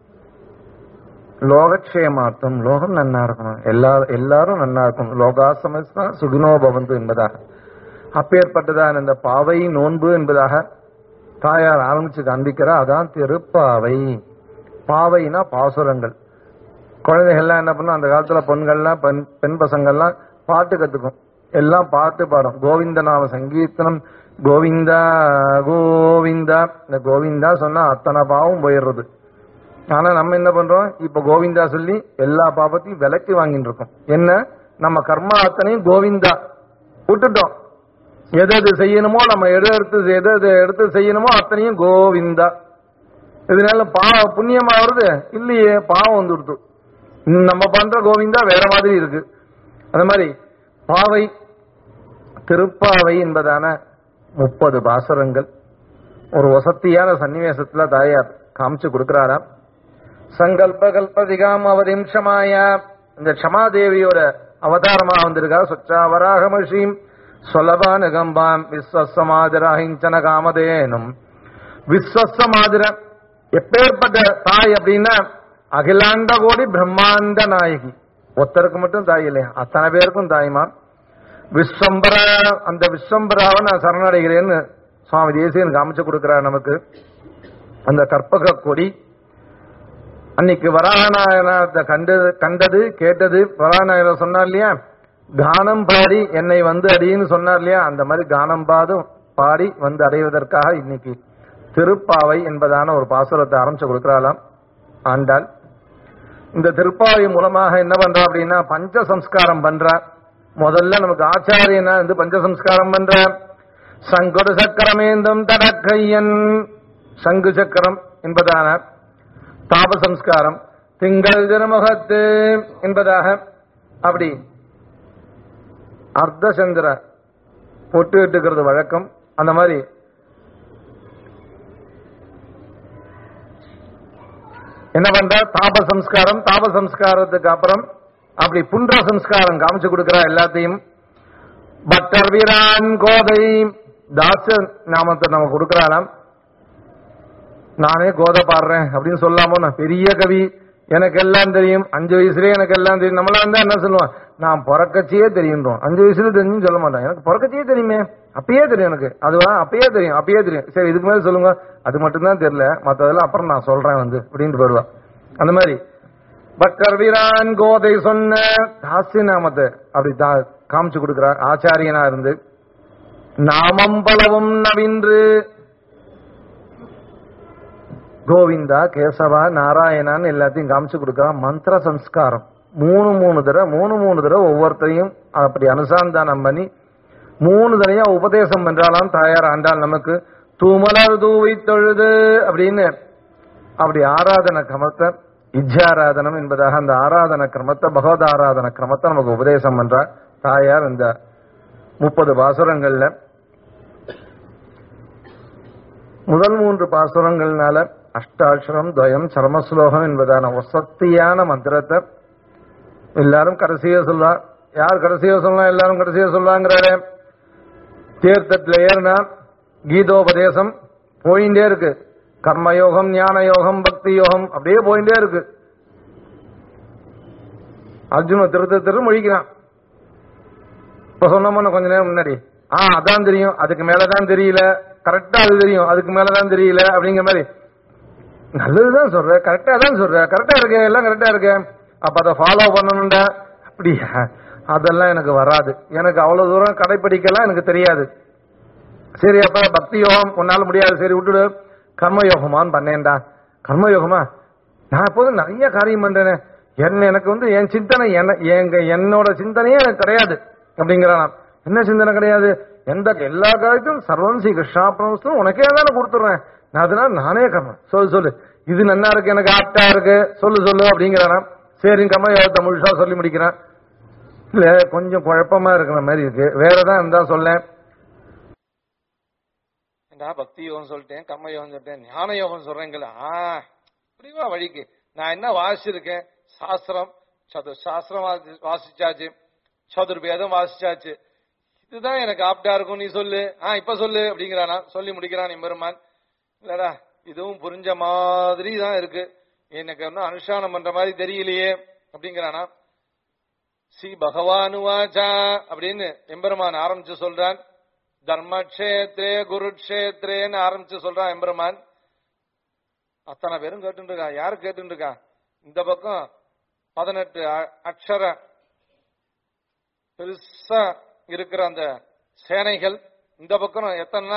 லோகக்ஷேமார்த்தம் லோகம் நன்னா இருக்கணும் எல்லா எல்லாரும் நன்னா இருக்கணும் லோகா சமஸ்தா சுகினோ பவந்து என்பதாக அப்பேற்பட்டதான இந்த பாவை நோன்பு என்பதாக தாயார் ஆரம்பிச்சு காண்பிக்கிறா அதான் திருப்பாவை பாவைனா பாசுரங்கள் குழந்தைகள்லாம் என்ன பண்ணும் அந்த காலத்துல பெண்கள்லாம் பெண் பெண் பசங்கள்லாம் பாட்டு கத்துக்கும் எல்லாம் பாட்டு பாடும் கோவிந்த நாம சங்கீர்த்தனம் கோவிந்தா கோவிந்தா இந்த கோவிந்தா சொன்னா அத்தனை பாவம் போயிடுறது ஆனா நம்ம என்ன பண்றோம் இப்ப கோவிந்தா சொல்லி எல்லா பாபத்தையும் விலக்கி வாங்கிட்டு இருக்கோம் என்ன நம்ம கர்மா அத்தனையும் கோவிந்தா விட்டுட்டோம் எது எது செய்யணுமோ நம்ம எது எடுத்து எது எது எடுத்து செய்யணுமோ அத்தனையும் கோவிந்தா இதனால பாவ புண்ணியமா வருது இல்லையே பாவம் வந்துடுது ம், நம்ம பண்ற கோவிந்தா வேற மாதிரி இருக்கு அந்த மாதிரி பாவை திருப்பாவை என்பதான முப்பது பாசுரங்கள் ஒரு வசத்தியான சன்னிவேசத்துல தாயார் காமிச்சு கொடுக்கிறாராம் சங்கல்ப கல்பதிகாம் அவதிம் க்ஷமாயா இந்த க்ஷமாதேவியோட அவதாரமா வந்திருக்கா சொச்சா வராகமஷீம் சொலபான கம்பாம் விஸ்வசமாதிரஹிஞ்சன காமதேனும் விஸ்வசமாதிர எப்பேற்பட்ட தாய் அப்படின்னா அகிலாண்ட கோடி பிரம்மாண்ட நாயகி ஒருத்தருக்கு மட்டும் தாய் இல்லையா அத்தனை பேருக்கும் தாய்மா விஸ்வம்பரா அந்த விஸ்வம்பராவை நான் சரணடைகிறேன்னு சுவாமி தேசியன் காமிச்சு கொடுக்கிறார் நமக்கு அந்த கற்பக கொடி அன்னைக்கு வராகநாயனத்தை கண்டது கண்டது கேட்டது வராகநாயனர் சொன்னார் இல்லையா கானம் பாடி என்னை வந்து அடின்னு சொன்னார் இல்லையா அந்த மாதிரி கானம் பாதும் பாடி வந்து அடைவதற்காக இன்னைக்கு திருப்பாவை என்பதான ஒரு பாசுரத்தை ஆரம்பிச்சு கொடுக்கிறாளாம் ஆண்டாள் இந்த திருப்பாவை மூலமாக என்ன பண்றா அப்படின்னா பஞ்ச சம்ஸ்காரம் பண்றா முதல்ல நமக்கு ஆச்சாரியனா வந்து பஞ்ச சம்ஸ்காரம் பண்ற சங்கொடு சக்கரமேந்தும் தடக்கையன் சங்கு சக்கரம் என்பதான தாப சம்ஸ்காரம் திங்கள் திருமுகத்து என்பதாக அப்படி அர்த்தசந்திர பொட்டு இட்டுக்கிறது வழக்கம் அந்த மாதிரி என்ன பண்ற தாப சம்ஸ்காரம் தாப சம்ஸ்காரத்துக்கு அப்புறம் அப்படி புன்ற சம்ஸ்காரம் காமிச்சு கொடுக்கிற எல்லாத்தையும் பட்டர் வீரான் கோதை தாச நாமத்தை நம்ம கொடுக்கறானாம் நானே கோதை பாடுறேன் அப்படின்னு சொல்லாமோ நான் பெரிய கவி எனக்கு எல்லாம் தெரியும் அஞ்சு வயசுலயே எனக்கு எல்லாம் தெரியும் நம்மளாம் இருந்தா என்ன சொல்லுவான் நான் பிறக்கச்சியே தெரியுன்றோம் அஞ்சு வயசுல தெரியும் சொல்ல மாட்டேன் எனக்கு பிறக்கச்சியே தெரியுமே அப்பயே தெரியும் எனக்கு அதுவா அப்பயே தெரியும் அப்பயே தெரியும் சரி இதுக்கு மேல சொல்லுங்க அது மட்டும்தான் தெரியல மத்ததெல்லாம் அப்புறம் நான் சொல்றேன் வந்து அப்படின்ட்டு வருவா அந்த மாதிரி பக்கர் வீரான் கோதை சொன்ன தாசிய நாமத்தை அப்படி தா- காமிச்சு கொடுக்கிறார் ஆச்சாரியனா இருந்து நாமம் பலவும் நவின்று கோவிந்தா கேசவா நாராயணான்னு எல்லாத்தையும் காமிச்சு கொடுக்கறான் மந்திர சம்ஸ்காரம் மூணு மூணு தடவை மூணு மூணு தடவை ஒவ்வொருத்தரையும் அப்படி அனுசந்தானம் பண்ணி மூணு தடவையா உபதேசம் பண்றாளாம் தாயார் ஆண்டாள் நமக்கு தூமலர் தூவி தொழுது அப்படின்னு அப்படி ஆராதன கிரமத்தை இஜ்ஜாராதனம் என்பதாக அந்த ஆராதன கிரமத்தை பகவத் ஆராதன கிரமத்தை நமக்கு உபதேசம் பண்றார் தாயார் இந்த முப்பது பாசுரங்கள்ல முதல் மூன்று பாசுரங்கள்னால அஷ்டாட்சரம் துவயம் சரமஸ்லோகம் என்பதான வசத்தியான மந்திரத்தை எல்லாரும் கடைசியா சொல்வா யார் கடைசியா சொல்லலாம் எல்லாரும் கடைசியா சொல்லுவாங்கிறாரு தீர்த்தத்துல ஏறினா கீதோபதேசம் போயிட்டே இருக்கு கர்மயோகம் ஞான யோகம் பக்தி யோகம் அப்படியே போயிட்டே இருக்கு அர்ஜுன திருத்த திரு மொழிக்கிறான் இப்ப சொன்னோம்னா கொஞ்ச நேரம் முன்னாடி ஆ அதான் தெரியும் அதுக்கு மேலதான் தெரியல கரெக்டா அது தெரியும் அதுக்கு மேலதான் தெரியல அப்படிங்கிற மாதிரி நல்லதுதான் சொல்ற கரெக்டா தான் சொல்ற கரெக்டா இருக்கு எல்லாம் கரெக்டா இருக்கு அப்ப அதை ஃபாலோ பண்ணணும்டா அப்படியா அதெல்லாம் எனக்கு வராது எனக்கு அவ்வளவு தூரம் கடைப்பிடிக்கலாம் எனக்கு தெரியாது சரி அப்ப பக்தி யோகம் உன்னால முடியாது சரி விட்டுடு கர்ம யோகமான்னு பண்ணேன்டா கர்ம யோகமா நான் எப்போதும் நிறைய காரியம் பண்றேனே என்ன எனக்கு வந்து என் சிந்தனை என்ன எங்க என்னோட சிந்தனையே எனக்கு கிடையாது அப்படிங்கிறான் என்ன சிந்தனை கிடையாது எந்த எல்லா காரியத்தையும் சர்வம் ஸ்ரீ கிருஷ்ணாபனமும் உனக்கே தானே கொடுத்துறேன் நான் அதனால நானே கர்மம் சொல்லு சொல்லு இது நன்னா இருக்கு எனக்கு ஆப்டா இருக்கு சொல்லு சொல்லு அப்படிங்கிறான் சரி கர்ம யோகத்தை முழுசா சொல்லி முடிக்கிறான் இல்ல கொஞ்சம் குழப்பமா இருக்கிற மாதிரி இருக்கு வேறதான் இருந்தா சொல்லேன் நான் பக்தி யோகம் சொல்லிட்டேன் கர்ம யோகம் சொல்லிட்டேன் ஞான யோகம் சொல்றேங்களா ஆ இப்படிவா வழிக்கு நான் என்ன வாசிச்சிருக்கேன் சாஸ்திரம் சது சாஸ்திரம் வாசி- வாசிச்சாச்சு சதுர்வேதம் வாசிச்சாச்சு இதுதான் எனக்கு ஆப்டா இருக்கும் நீ சொல்லு ஆ இப்ப சொல்லு அப்படிங்கிறானா சொல்லி முடிக்கிறான் எம்பெருமான் இல்லடா இதுவும் புரிஞ்ச மாதிரி தான் இருக்கு எனக்கு ஒன்னும் அனுஷ்டானம் பண்ற மாதிரி தெரியலையே அப்படிங்கிறானா ஸ்ரீ பகவானுவாச்சா அப்படின்னு எம்பெருமான் ஆரம்பிச்சு சொல்றான் தர்மக்ஷேத்ரே குருக்ஷேத்ரேன்னு ஆரம்பிச்சு சொல்றான் எம்பெருமான் அத்தனை பேரும் கேட்டு இருக்கா யாரு கேட்டு இருக்கா இந்த பக்கம் பதினெட்டு அ- அக்ஷர பெருசா இருக்கிற அந்த சேனைகள் இந்த பக்கம் எத்தனை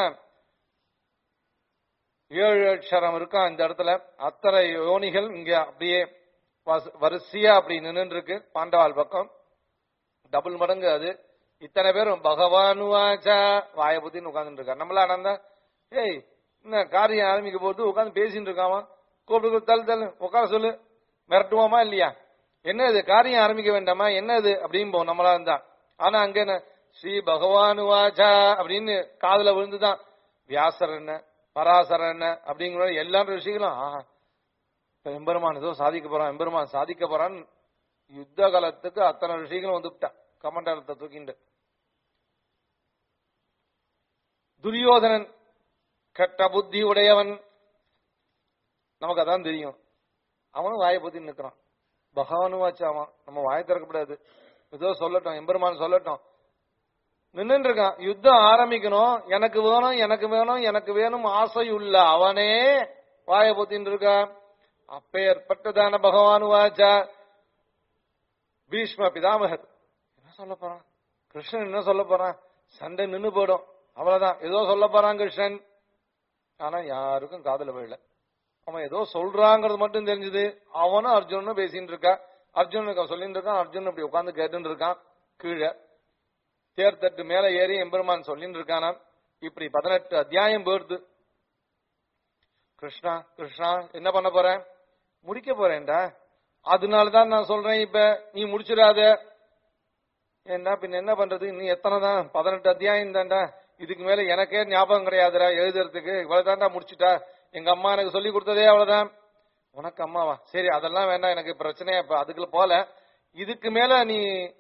ஏழு அக்ஷரம் இருக்கான் இந்த இடத்துல அத்தனை யோனிகள் இங்க அப்படியே வரிச- வரிசையா அப்படி நின்று இருக்கு பாண்டவாள் பக்கம் டபுள் மடங்கு அது இத்தனை பேரும் பகவானுவாச்சா வாய புத்தின்னு உட்கார்ந்துட்டு இருக்கா நம்மளா ஆனந்தா ஏய் என்ன காரியம் ஆரம்பிக்க போது உட்கார்ந்து பேசிட்டு இருக்காமா கூப்பிட்டு தள்ளு தள்ளு உட்கார சொல்லு மிரட்டுவோமா இல்லையா என்ன இது காரியம் ஆரம்பிக்க வேண்டாமா என்ன இது அப்படிம்போம் நம்மளா இருந்தா ஆனா அங்க என்ன ஸ்ரீ பகவானுவாச்சா அப்படின்னு காதுல விழுந்துதான் வியாசர் என்ன பராசரர் என்ன அப்படிங்கிற எல்லா ரிஷிகளும் ஆஹா இப்ப எம்பெருமான் ஏதோ சாதிக்க போறான் எம்பெருமான் சாதிக்க போறான் யுத்த காலத்துக்கு அத்தனை ரிஷிகளும் வந்துவிட்டான் கமண்டலத்தை தூக்கிண்டு துரியோதனன் கெட்ட புத்தி உடையவன் நமக்கு அதான் தெரியும் அவனும் வாயை பத்தி நிக்கிறான் பகவானுவாச்சு அவன் நம்ம வாயை திறக்கப்படாது ஏதோ சொல்லட்டும் எம்பெருமான் சொல்லட்டும் நின்னுட்டு இருக்கான் யுத்தம் ஆரம்பிக்கணும் எனக்கு வேணும் எனக்கு வேணும் எனக்கு வேணும் ஆசை உள்ள அவனே வாயை பொத்தின்னு இருக்கான் அப்பேற்பட்டதான பகவான் வாச்சா பீஷ்ம பிதாமகர் என்ன சொல்ல போறான் கிருஷ்ணன் என்ன சொல்ல போறான் சண்டை நின்னு போயிடும் அவ்வளவுதான் ஏதோ சொல்ல போறான் கிருஷ்ணன் ஆனா யாருக்கும் காதுல விழல அவன் ஏதோ சொல்றாங்கிறது மட்டும் தெரிஞ்சது அவனும் அர்ஜுனனும் பேசிட்டு இருக்கா அர்ஜுனனுக்கு சொல்லிட்டு இருக்கான் அர்ஜுனன் இப்படி உட்கார்ந்து கேட்டுட்டு இருக்கான் கீழே தேர்தட்டு மேல ஏறி எம்பெருமான் சொல்லிட்டு இருக்கானாம் இப்படி பதினெட்டு அத்தியாயம் போயிடுது கிருஷ்ணா கிருஷ்ணா என்ன பண்ண போற முடிக்க போறேன்டா அதனாலதான் நான் சொல்றேன் இப்ப நீ முடிச்சிடாத என்ன பின்ன என்ன பண்றது இன்னும் எத்தனை தான் பதினெட்டு அத்தியாயம் தான்டா இதுக்கு மேல எனக்கே ஞாபகம் கிடையாதுடா எழுதுறதுக்கு இவ்வளவுதான்டா முடிச்சுட்டா எங்க அம்மா எனக்கு சொல்லி கொடுத்ததே அவ்வளவுதான் உனக்கு அம்மாவா சரி அதெல்லாம் வேண்டாம் எனக்கு பிரச்சனையா இப்ப அதுக்குள்ள போல இதுக்கு மேல நீ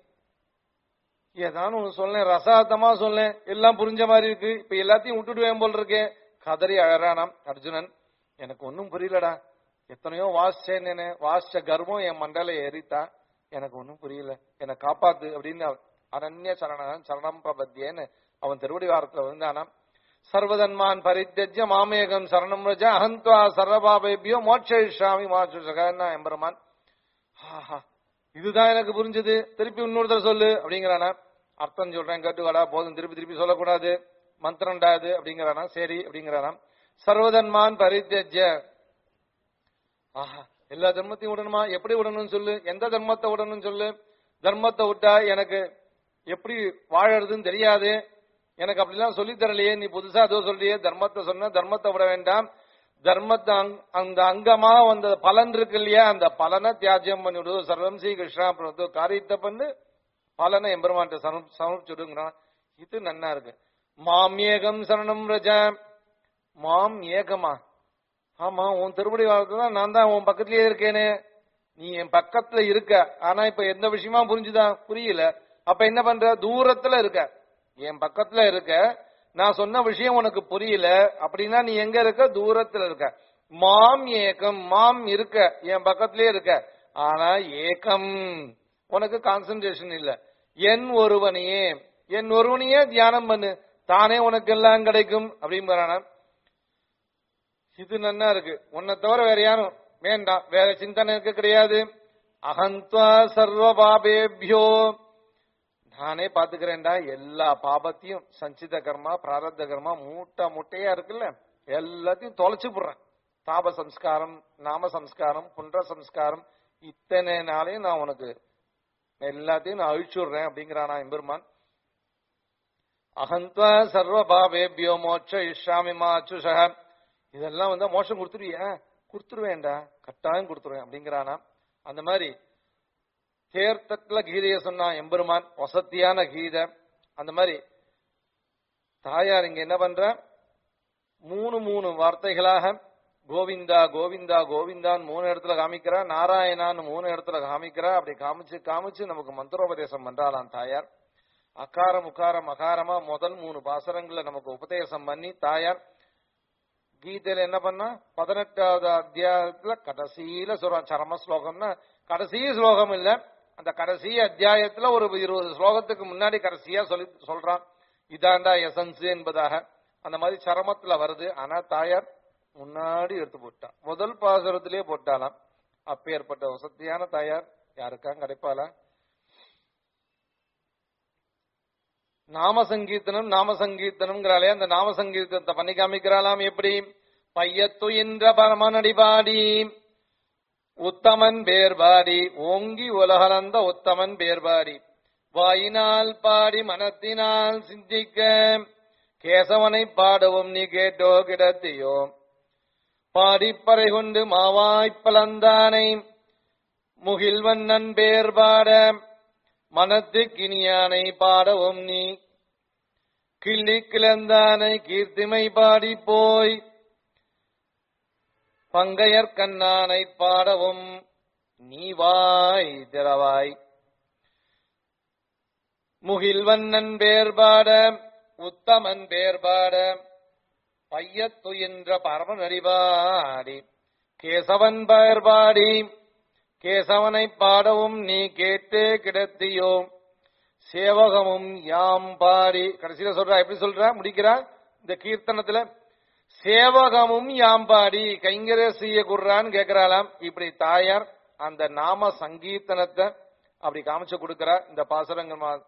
ஏதானு ஒண்ணு சொல்லேன் ரசார்த்தமா சொல்லேன் எல்லாம் புரிஞ்ச மாதிரி இருக்கு இப்ப எல்லாத்தையும் விட்டுடுவேன் போல் இருக்கே கதறி அழறானாம் அர்ஜுனன் எனக்கு ஒன்னும் புரியலடா எத்தனையோ வாசிச்சேன்னு வாசிச்ச கர்வம் என் மண்டல ஏறித்தா எனக்கு ஒன்னும் புரியல என்னை காப்பாத்து அப்படின்னு அனன்ய சரணம் சரணம் பிரபத்தியன்னு அவன் திருவடி வாரத்துல விழுந்தானாம் சர்வதன்மான் பரித்தஜ்ய மாமேகம் சரணம் ரஜ அகந்த்வா சர்வபாபேபியோ மோட்சிஷாமி மாச்சுசகன்னா எம்பெருமான் ஆஹா இதுதான் எனக்கு புரிஞ்சது திருப்பி இன்னொரு தடவை சொல்லு அப்படிங்கிறானா அர்த்தம் சொல்றேன் கேட்டுவாடா போதும் திருப்பி திருப்பி சொல்லக்கூடாது மந்திரம்டா இது அப்படிங்கிறானா சரி அப்படிங்கிறானா சர்வதன்மான் பரித்தஜ்ய ஆஹா எல்லா தர்மத்தையும் விடணுமா எப்படி விடணும்னு சொல்லு எந்த தர்மத்தை விடணும்னு சொல்லு தர்மத்தை விட்டா எனக்கு எப்படி வாழறதுன்னு தெரியாது எனக்கு அப்படிலாம் சொல்லித் தரலையே நீ புதுசா ஏதோ சொல்றியே தர்மத்தை சொன்ன தர்மத்தை விட வேண்டாம் தர்மத்தை அங்- அந்த அங்கமா வந்த பலன் இருக்கு இல்லையா அந்த பலனை தியாஜ்யம் பண்ணிவிடு சர்வம் ஸ்ரீ கிருஷ்ணா பிரபு காரியத்தை பண்ணு பலனை எம்பெருமான்ட்ட சமர் சமர்ப்பிச்சுடுங்கிறான் இது நன்னா இருக்கு மாம் ஏகம் சரணம் ரஜ மாம் ஏகமா ஆமா உன் திருப்படி வாழ்க்கை நான் தான் உன் பக்கத்திலேயே இருக்கேனே நீ என் பக்கத்துல இருக்க ஆனா இப்ப எந்த விஷயமா புரிஞ்சுதா புரியல அப்ப என்ன பண்ற தூரத்துல இருக்க என் பக்கத்துல இருக்க நான் சொன்ன விஷயம் உனக்கு புரியல அப்படின்னா நீ எங்க இருக்க தூரத்துல இருக்க மாம் ஏகம் மாம் இருக்க என் பக்கத்திலேயே இருக்க ஆனா ஏகம் உனக்கு கான்சென்ட்ரேஷன் இல்ல என் ஒருவனையே என் ஒருவனையே தியானம் பண்ணு தானே உனக்கு எல்லாம் கிடைக்கும் அப்படின்னு இது நன்னா இருக்கு உன்னை தவிர வேற யாரும் வேண்டாம் வேற சிந்தனை இருக்க கிடையாது அகந்த்வா சர்வ பாபேபியோ நானே பாத்துக்கிறேன்டா எல்லா பாபத்தையும் சஞ்சித கர்மா பிராரத்த கர்மா மூட்டை முட்டையா இருக்குல்ல எல்லாத்தையும் தொலைச்சு போடுறேன் தாப சம்ஸ்காரம் நாம சம்ஸ்காரம் புன்ற சம்ஸ்காரம் இத்தனை நாளையும் நான் உனக்கு எல்லாத்தையும் நான் அழிச்சுடுறேன் அப்படிங்கிறானா எம்பெருமான் அகந்த்வா சர்வ பாபேபியோ மோட்ச இஷாமி மாச்சுஷக இதெல்லாம் வந்து மோட்சம் கொடுத்துருவியா கொடுத்துருவேன்டா கட்டாயம் கொடுத்துருவேன் அப்படிங்கிறானா அந்த மாதிரி தேர்த்தட்டுல கீதையை சொன்னான் எம்பெருமான் வசத்தியான கீதை அந்த மாதிரி தாயார் இங்க என்ன பண்ற மூணு மூணு வார்த்தைகளாக கோவிந்தா கோவிந்தா கோவிந்தான்னு மூணு இடத்துல காமிக்கிறா நாராயணான்னு மூணு இடத்துல காமிக்கிறா அப்படி காமிச்சு காமிச்சு நமக்கு மந்திரோபதேசம் பண்றாளாம் தாயார் அகாரம் உக்காரம் அகாரமா முதல் மூணு பாசரங்களை நமக்கு உபதேசம் பண்ணி தாயார் கீதையில என்ன பண்ணா பதினெட்டாவது அத்தியாயத்துல கடைசியில சொல்றான் சரம ஸ்லோகம்னா கடைசி ஸ்லோகம் இல்ல அந்த கடைசி அத்தியாயத்துல ஒரு இருபது ஸ்லோகத்துக்கு முன்னாடி கடைசியா சொல்லி சொல்றான் இதாண்டா எசன்ஸ் என்பதாக அந்த மாதிரி சரமத்துல வருது ஆனா தாயார் முன்னாடி எடுத்து போட்டான் முதல் பாசுரத்திலேயே போட்டாலாம் அப்பேற்பட்ட வசதியான தாயார் யாருக்காங்க கிடைப்பாளா நாம சங்கீர்த்தனம் நாம சங்கீர்த்தனம்ங்கிறாலே அந்த நாம சங்கீர்த்தனத்தை பண்ணி காமிக்கிறாளாம் எப்படி பையத்து என்ற பரமனடிபாடி உத்தமன் பேர்பாடி ஓங்கி உலகளந்த உத்தமன் பேர்பாடி வாயினால் பாடி மனத்தினால் சிந்திக்க கேசவனை பாடவும் நீ கேட்டோ கிடத்தியோ பாடிப்பறை கொண்டு மாவாய்ப்பலந்தானை முகில்வண்ணன் பேர் பாட மனத்து கிணியானை பாடவும் நீ கிள்ளி கிளந்தானை கீர்த்திமை பாடி போய் பங்கையர் கண்ணானை பாடவும் நீ வாய் திறவாய் முகில்வண்ணன் பேர் பாட உத்தமன் பேர் பாட பையத்துயின்ற பரமன் அடிபாடி கேசவன் பேர் பாடி கேசவனை பாடவும் நீ கேட்டே கிடத்தியோ சேவகமும் யாம் பாடி கடைசியில சொல்றா எப்படி சொல்றா முடிக்கிறா இந்த கீர்த்தனத்துல சேவகமும் யாம் பாடி கைங்கர செய்ய குர்றான்னு கேக்குறாளாம் இப்படி தாயார் அந்த நாம சங்கீர்த்தனத்தை அப்படி காமிச்சு கொடுக்கிறா இந்த பாசுரங்கள் மா-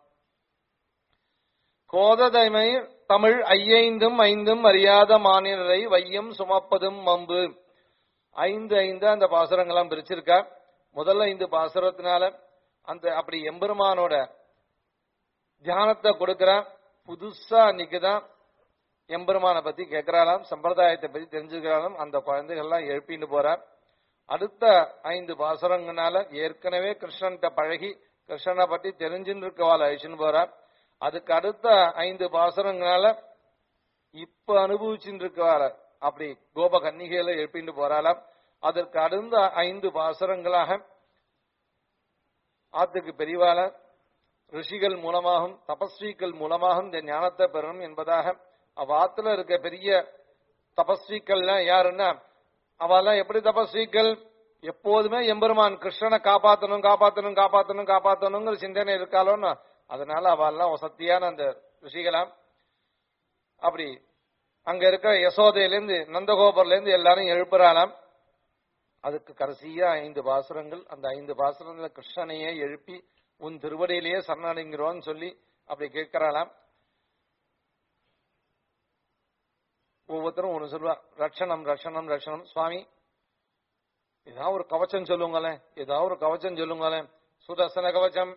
கோததைமை தமிழ் ஐயைந்தும் ஐந்தும் அறியாத மாநிலரை வையம் சுமப்பதும் மம்பு ஐந்து ஐந்து அந்த பாசுரங்கள்லாம் பிரிச்சிருக்கா முதல்ல ஐந்து பாசுரத்தினால அந்த அப்படி எம்பெருமானோட தியானத்தை கொடுக்கிறா புதுசா அன்னைக்குதான் எம்பெருமானை பத்தி கேட்கிறாளாம் சம்பிரதாயத்தை பத்தி தெரிஞ்சுக்கிறாளாம் அந்த குழந்தைகள்லாம் எழுப்பிட்டு போறார் அடுத்த ஐந்து பாசுரங்கனால ஏற்கனவே கிருஷ்ணன்கிட்ட பழகி கிருஷ்ணனை பத்தி தெரிஞ்சுன்னு இருக்கவாள் அழிச்சுன்னு போறார் அதுக்கு அடுத்த ஐந்து பாசுரங்களால இப்ப அனுபவிச்சுட்டு இருக்கவார அப்படி கோப கன்னிகையில எழுப்பிட்டு போறாளாம் அதற்கு அடுத்த ஐந்து பாசுரங்களாக ஆத்துக்கு பெரியவாள ரிஷிகள் மூலமாகவும் தபஸ்விகள் மூலமாகவும் இந்த ஞானத்தை பெறணும் என்பதாக அவ்வாத்துல இருக்க பெரிய தபஸ்விகள்லாம் யாருன்னா அவெல்லாம் எப்படி தபஸ்விகள் எப்போதுமே எம்பெருமான் கிருஷ்ணனை காப்பாத்தணும் காப்பாத்தணும் காப்பாத்தணும் காப்பாத்தணுங்கிற சிந்தனை இருக்காளோன்னு அதனால அவெல்லாம் வசத்தியான அந்த ரிஷிகளாம் அப்படி அங்க இருக்க யசோதையிலேருந்து நந்தகோபர்ல இருந்து எல்லாரும் எழுப்புறாளாம் அதுக்கு கடைசியா ஐந்து பாசுரங்கள் அந்த ஐந்து பாசுரங்கள கிருஷ்ணனையே எழுப்பி உன் திருவடியிலேயே சரணடைங்கிறோன்னு சொல்லி அப்படி கேட்கிறாளாம் ஒவ்வொருத்தரும் ஒண்ணு சொல்லுவா ரட்சணம் ரட்சணம் ரட்சணம் சுவாமி ஏதாவது ஒரு கவச்சம் சொல்லுங்களேன் ஏதாவது ஒரு கவச்சம் சொல்லுங்களேன் சுதர்சன கவச்சம்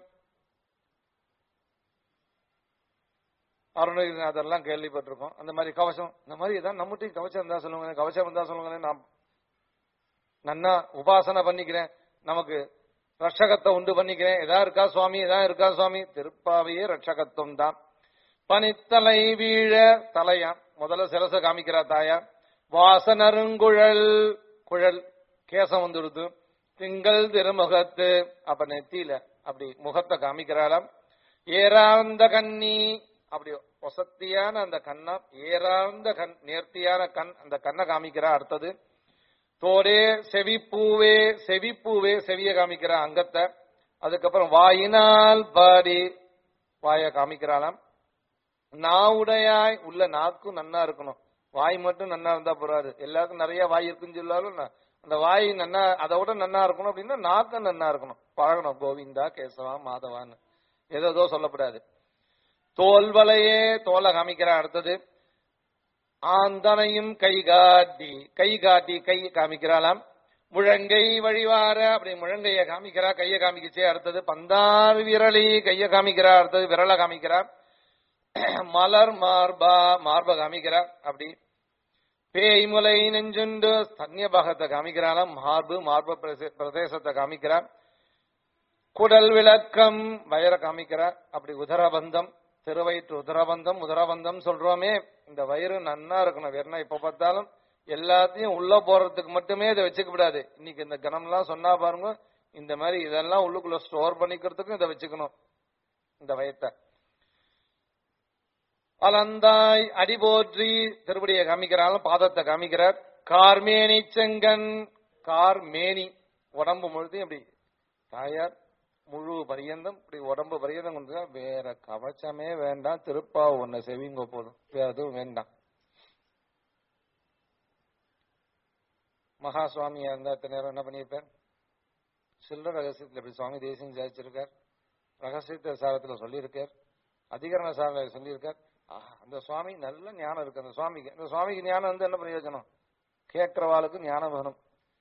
அருணகிரிநாதர்லாம் கேள்விப்பட்டிருக்கோம் அந்த மாதிரி கவசம் இந்த மாதிரி ஏதாவது நம்மகிட்டையும் கவச்சம் இருந்தா சொல்லுங்க கவச்சம் இருந்தா சொல்லுங்களேன் நான் நன்னா உபாசனை பண்ணிக்கிறேன் நமக்கு ரட்சகத்தை உண்டு பண்ணிக்கிறேன் எதா இருக்கா சுவாமி எதா இருக்கா சுவாமி திருப்பாவையே ரட்சகத்துவம் தான் பனித்தலை வீழ தலையா முதல்ல சிரச காமிக்கிறா தாயா வாசனருங்குழல் குழல் கேசம் வந்துடுது திங்கள் திருமுகத்து அப்ப நெத்தியில அப்படி முகத்தை காமிக்கிறாளாம் ஏறார்ந்த கண்ணி அப்படி வசத்தியான அந்த கண்ணா ஏறார்ந்த கண் நேர்த்தியான கண் அந்த கண்ணை காமிக்கிறா அடுத்தது தோடே செவிப்பூவே செவிப்பூவே செவிய காமிக்கிற அங்கத்தை அதுக்கப்புறம் வாயினால் பாடி வாய காமிக்கிறாளாம் நாவுடையாய் உள்ள நாக்கும் நன்னா இருக்கணும் வாய் மட்டும் நன்னா இருந்தா போறாது எல்லாருக்கும் நிறைய வாய் இருக்குன்னு சொல்லாலும் ந- அந்த வாய் நன்னா அதை விட நன்னா இருக்கணும் அப்படின்னா நாக்கும் நன்னா இருக்கணும் பழகணும் கோவிந்தா கேசவா மாதவான்னு ஏதோ சொல்லப்படாது தோல்வலையே தோலை காமிக்கிறா அடுத்தது ஆந்தனையும் கை காட்டி கை காட்டி கை காமிக்கிறாளாம் முழங்கை வழிவார அப்படி முழங்கைய காமிக்கிறா கைய காமிக்கிச்சே அடுத்தது பந்தார் விரலி கைய காமிக்கிறா அடுத்தது விரல காமிக்கிறா மலர் மார்பா மார்ப காமிக்கிறா அப்படி பேய்முலை நெஞ்சுண்டு ஸ்தன்ய பாகத்தை காமிக்கிறாளாம் மார்பு மார்ப பிரதே- பிரதேசத்தை காமிக்கிறா குடல் விளக்கம் வயர காமிக்கிறா அப்படி உதரபந்தம் திருவயிற்று உதரபந்தம் உதரபந்தம் சொல்றோமே இந்த வயிறு நன்னா இருக்கணும் வேறனா இப்ப பார்த்தாலும் எல்லாத்தையும் உள்ள போறதுக்கு மட்டுமே இதை வச்சுக்க கூடாது இன்னைக்கு இந்த கணம்லாம் சொன்னா பாருங்க இந்த மாதிரி இதெல்லாம் உள்ளுக்குள்ள ஸ்டோர் பண்ணிக்கிறதுக்கும் இதை வச்சுக்கணும் இந்த வயத்தை அலந்தாய் அடி போற்றி திருப்படியை காமிக்கிறாலும் பாதத்தை காமிக்கிறார் கார்மேனி செங்கன் கார்மேனி உடம்பு முழுதையும் அப்படி தாயார் முழு பரியந்தம் இப்படி உடம்பு பரியந்தம் கொண்டு வந்தா வேற கவச்சமே வேண்டாம் திருப்பா ஒன்ன செவிங்க போதும் வேற எதுவும் வேண்டாம் மகா சுவாமியா இருந்தா இத்தனை நேரம் என்ன பண்ணியிருப்பார் சில்லற ரகசியத்துல இப்படி சுவாமி தேசியம் சாதிச்சிருக்கார் ரகசியத்த சாரத்துல சொல்லியிருக்கார் அதிகரண சாரல சொல்லியிருக்கார் ஆஹா, அந்த சுவாமி நல்ல ஞானம் இருக்கு அந்த சுவாமிக்கு அந்த சுவாமிக்கு ஞானம் வந்து என்ன பிரயோஜனம் கேட்கிறவாளுக்கு ஞானம் வேணும்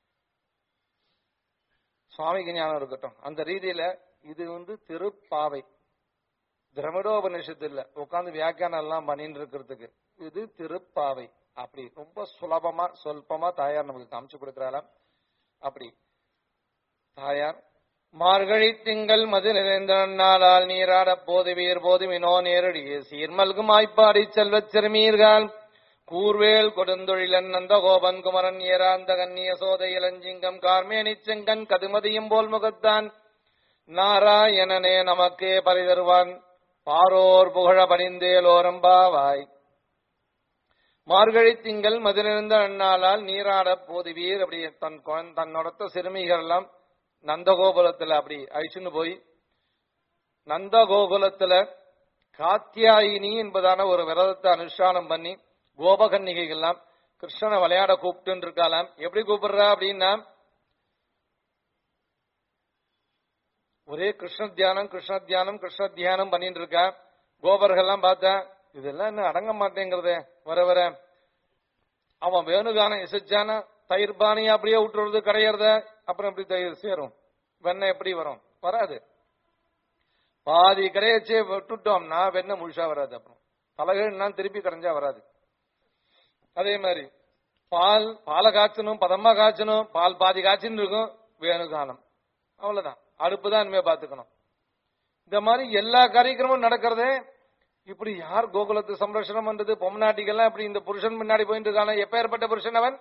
சுவாமிக்கு ஞானம் இருக்கட்டும் அந்த ரீதியில இது வந்து திருப்பாவை திரமிடோபனிஷத்து இல்ல உட்கார்ந்து வியாக்கியானம் எல்லாம் பண்ணிட்டு இருக்கிறதுக்கு இது திருப்பாவை அப்படி ரொம்ப சுலபமா சொல்பமா தாயார் நமக்கு காமிச்சு கொடுக்கிறாளாம் அப்படி தாயார் மார்கழி திங்கள் மது நிறைந்த நாளால் நீராட போது வீர் போது மினோ நேரடியே சீர்மல்கும் ஆய்ப்பாடி செல்வச் சிறுமீர்கள் கூர்வேல் கொடுந்தொழிலன் நந்த கோபன் குமரன் ஏராந்த கண்ணிய சோதை இளஞ்சிங்கம் கார்மேனி செங்கன் கதுமதியும் போல் முகத்தான் நாராயணனே நமக்கே பரிதருவான் பாரோர் புகழ பணிந்தேலோரம்பாவாய் மார்கழி திங்கள் மதிலிருந்த அண்ணாளால் நீராட போதுவீர் அப்படி தன் குழந்தை தன்னோட சிறுமிகள் எல்லாம் நந்தகோகுலத்துல அப்படி அழிச்சுன்னு போய் நந்தகோகுலத்துல காத்தியாயினி என்பதான ஒரு விரதத்தை அனுஷ்டானம் பண்ணி கோபகன்னிகைகள்லாம் கிருஷ்ணனை விளையாட கூப்பிட்டு இருக்காளாம் எப்படி கூப்பிடுறா அப்படின்னா ஒரே கிருஷ்ண தியானம் கிருஷ்ண தியானம் கிருஷ்ண தியானம் பண்ணிட்டு இருக்கா கோபர்கள்லாம் பார்த்தா இதெல்லாம் இன்னும் அடங்க மாட்டேங்கிறதே வர வர அவன் வேணுகானம் இசைச்சானா தயிர் பானையை அப்படியே விட்டுறது கடையறத அப்புறம் எப்படி தயிர் சேரும் வெண்ணெய் எப்படி வரும் வராது பாதி கரையச்சே விட்டுட்டோம்னா வெண்ணெய் முழுசா வராது அப்புறம் தலைகள்னா திருப்பி கரைஞ்சா வராது அதே மாதிரி பால் பாலை காய்ச்சணும் பதமா காய்ச்சணும் பால் பாதி காய்ச்சின்னு இருக்கும் வேணுகானம் அவ்வளவுதான் அடுப்பு தான் இனிமே பாத்துக்கணும் இந்த மாதிரி எல்லா காரியக்கிரமும் நடக்கிறதே இப்படி யார் கோகுலத்து சம்ரட்சணம் பண்றது பொம்நாட்டிகள்லாம் இப்படி இந்த புருஷன் முன்னாடி போயிட்டு இருக்கான எப்பேற்பட்ட புருஷன் அவன்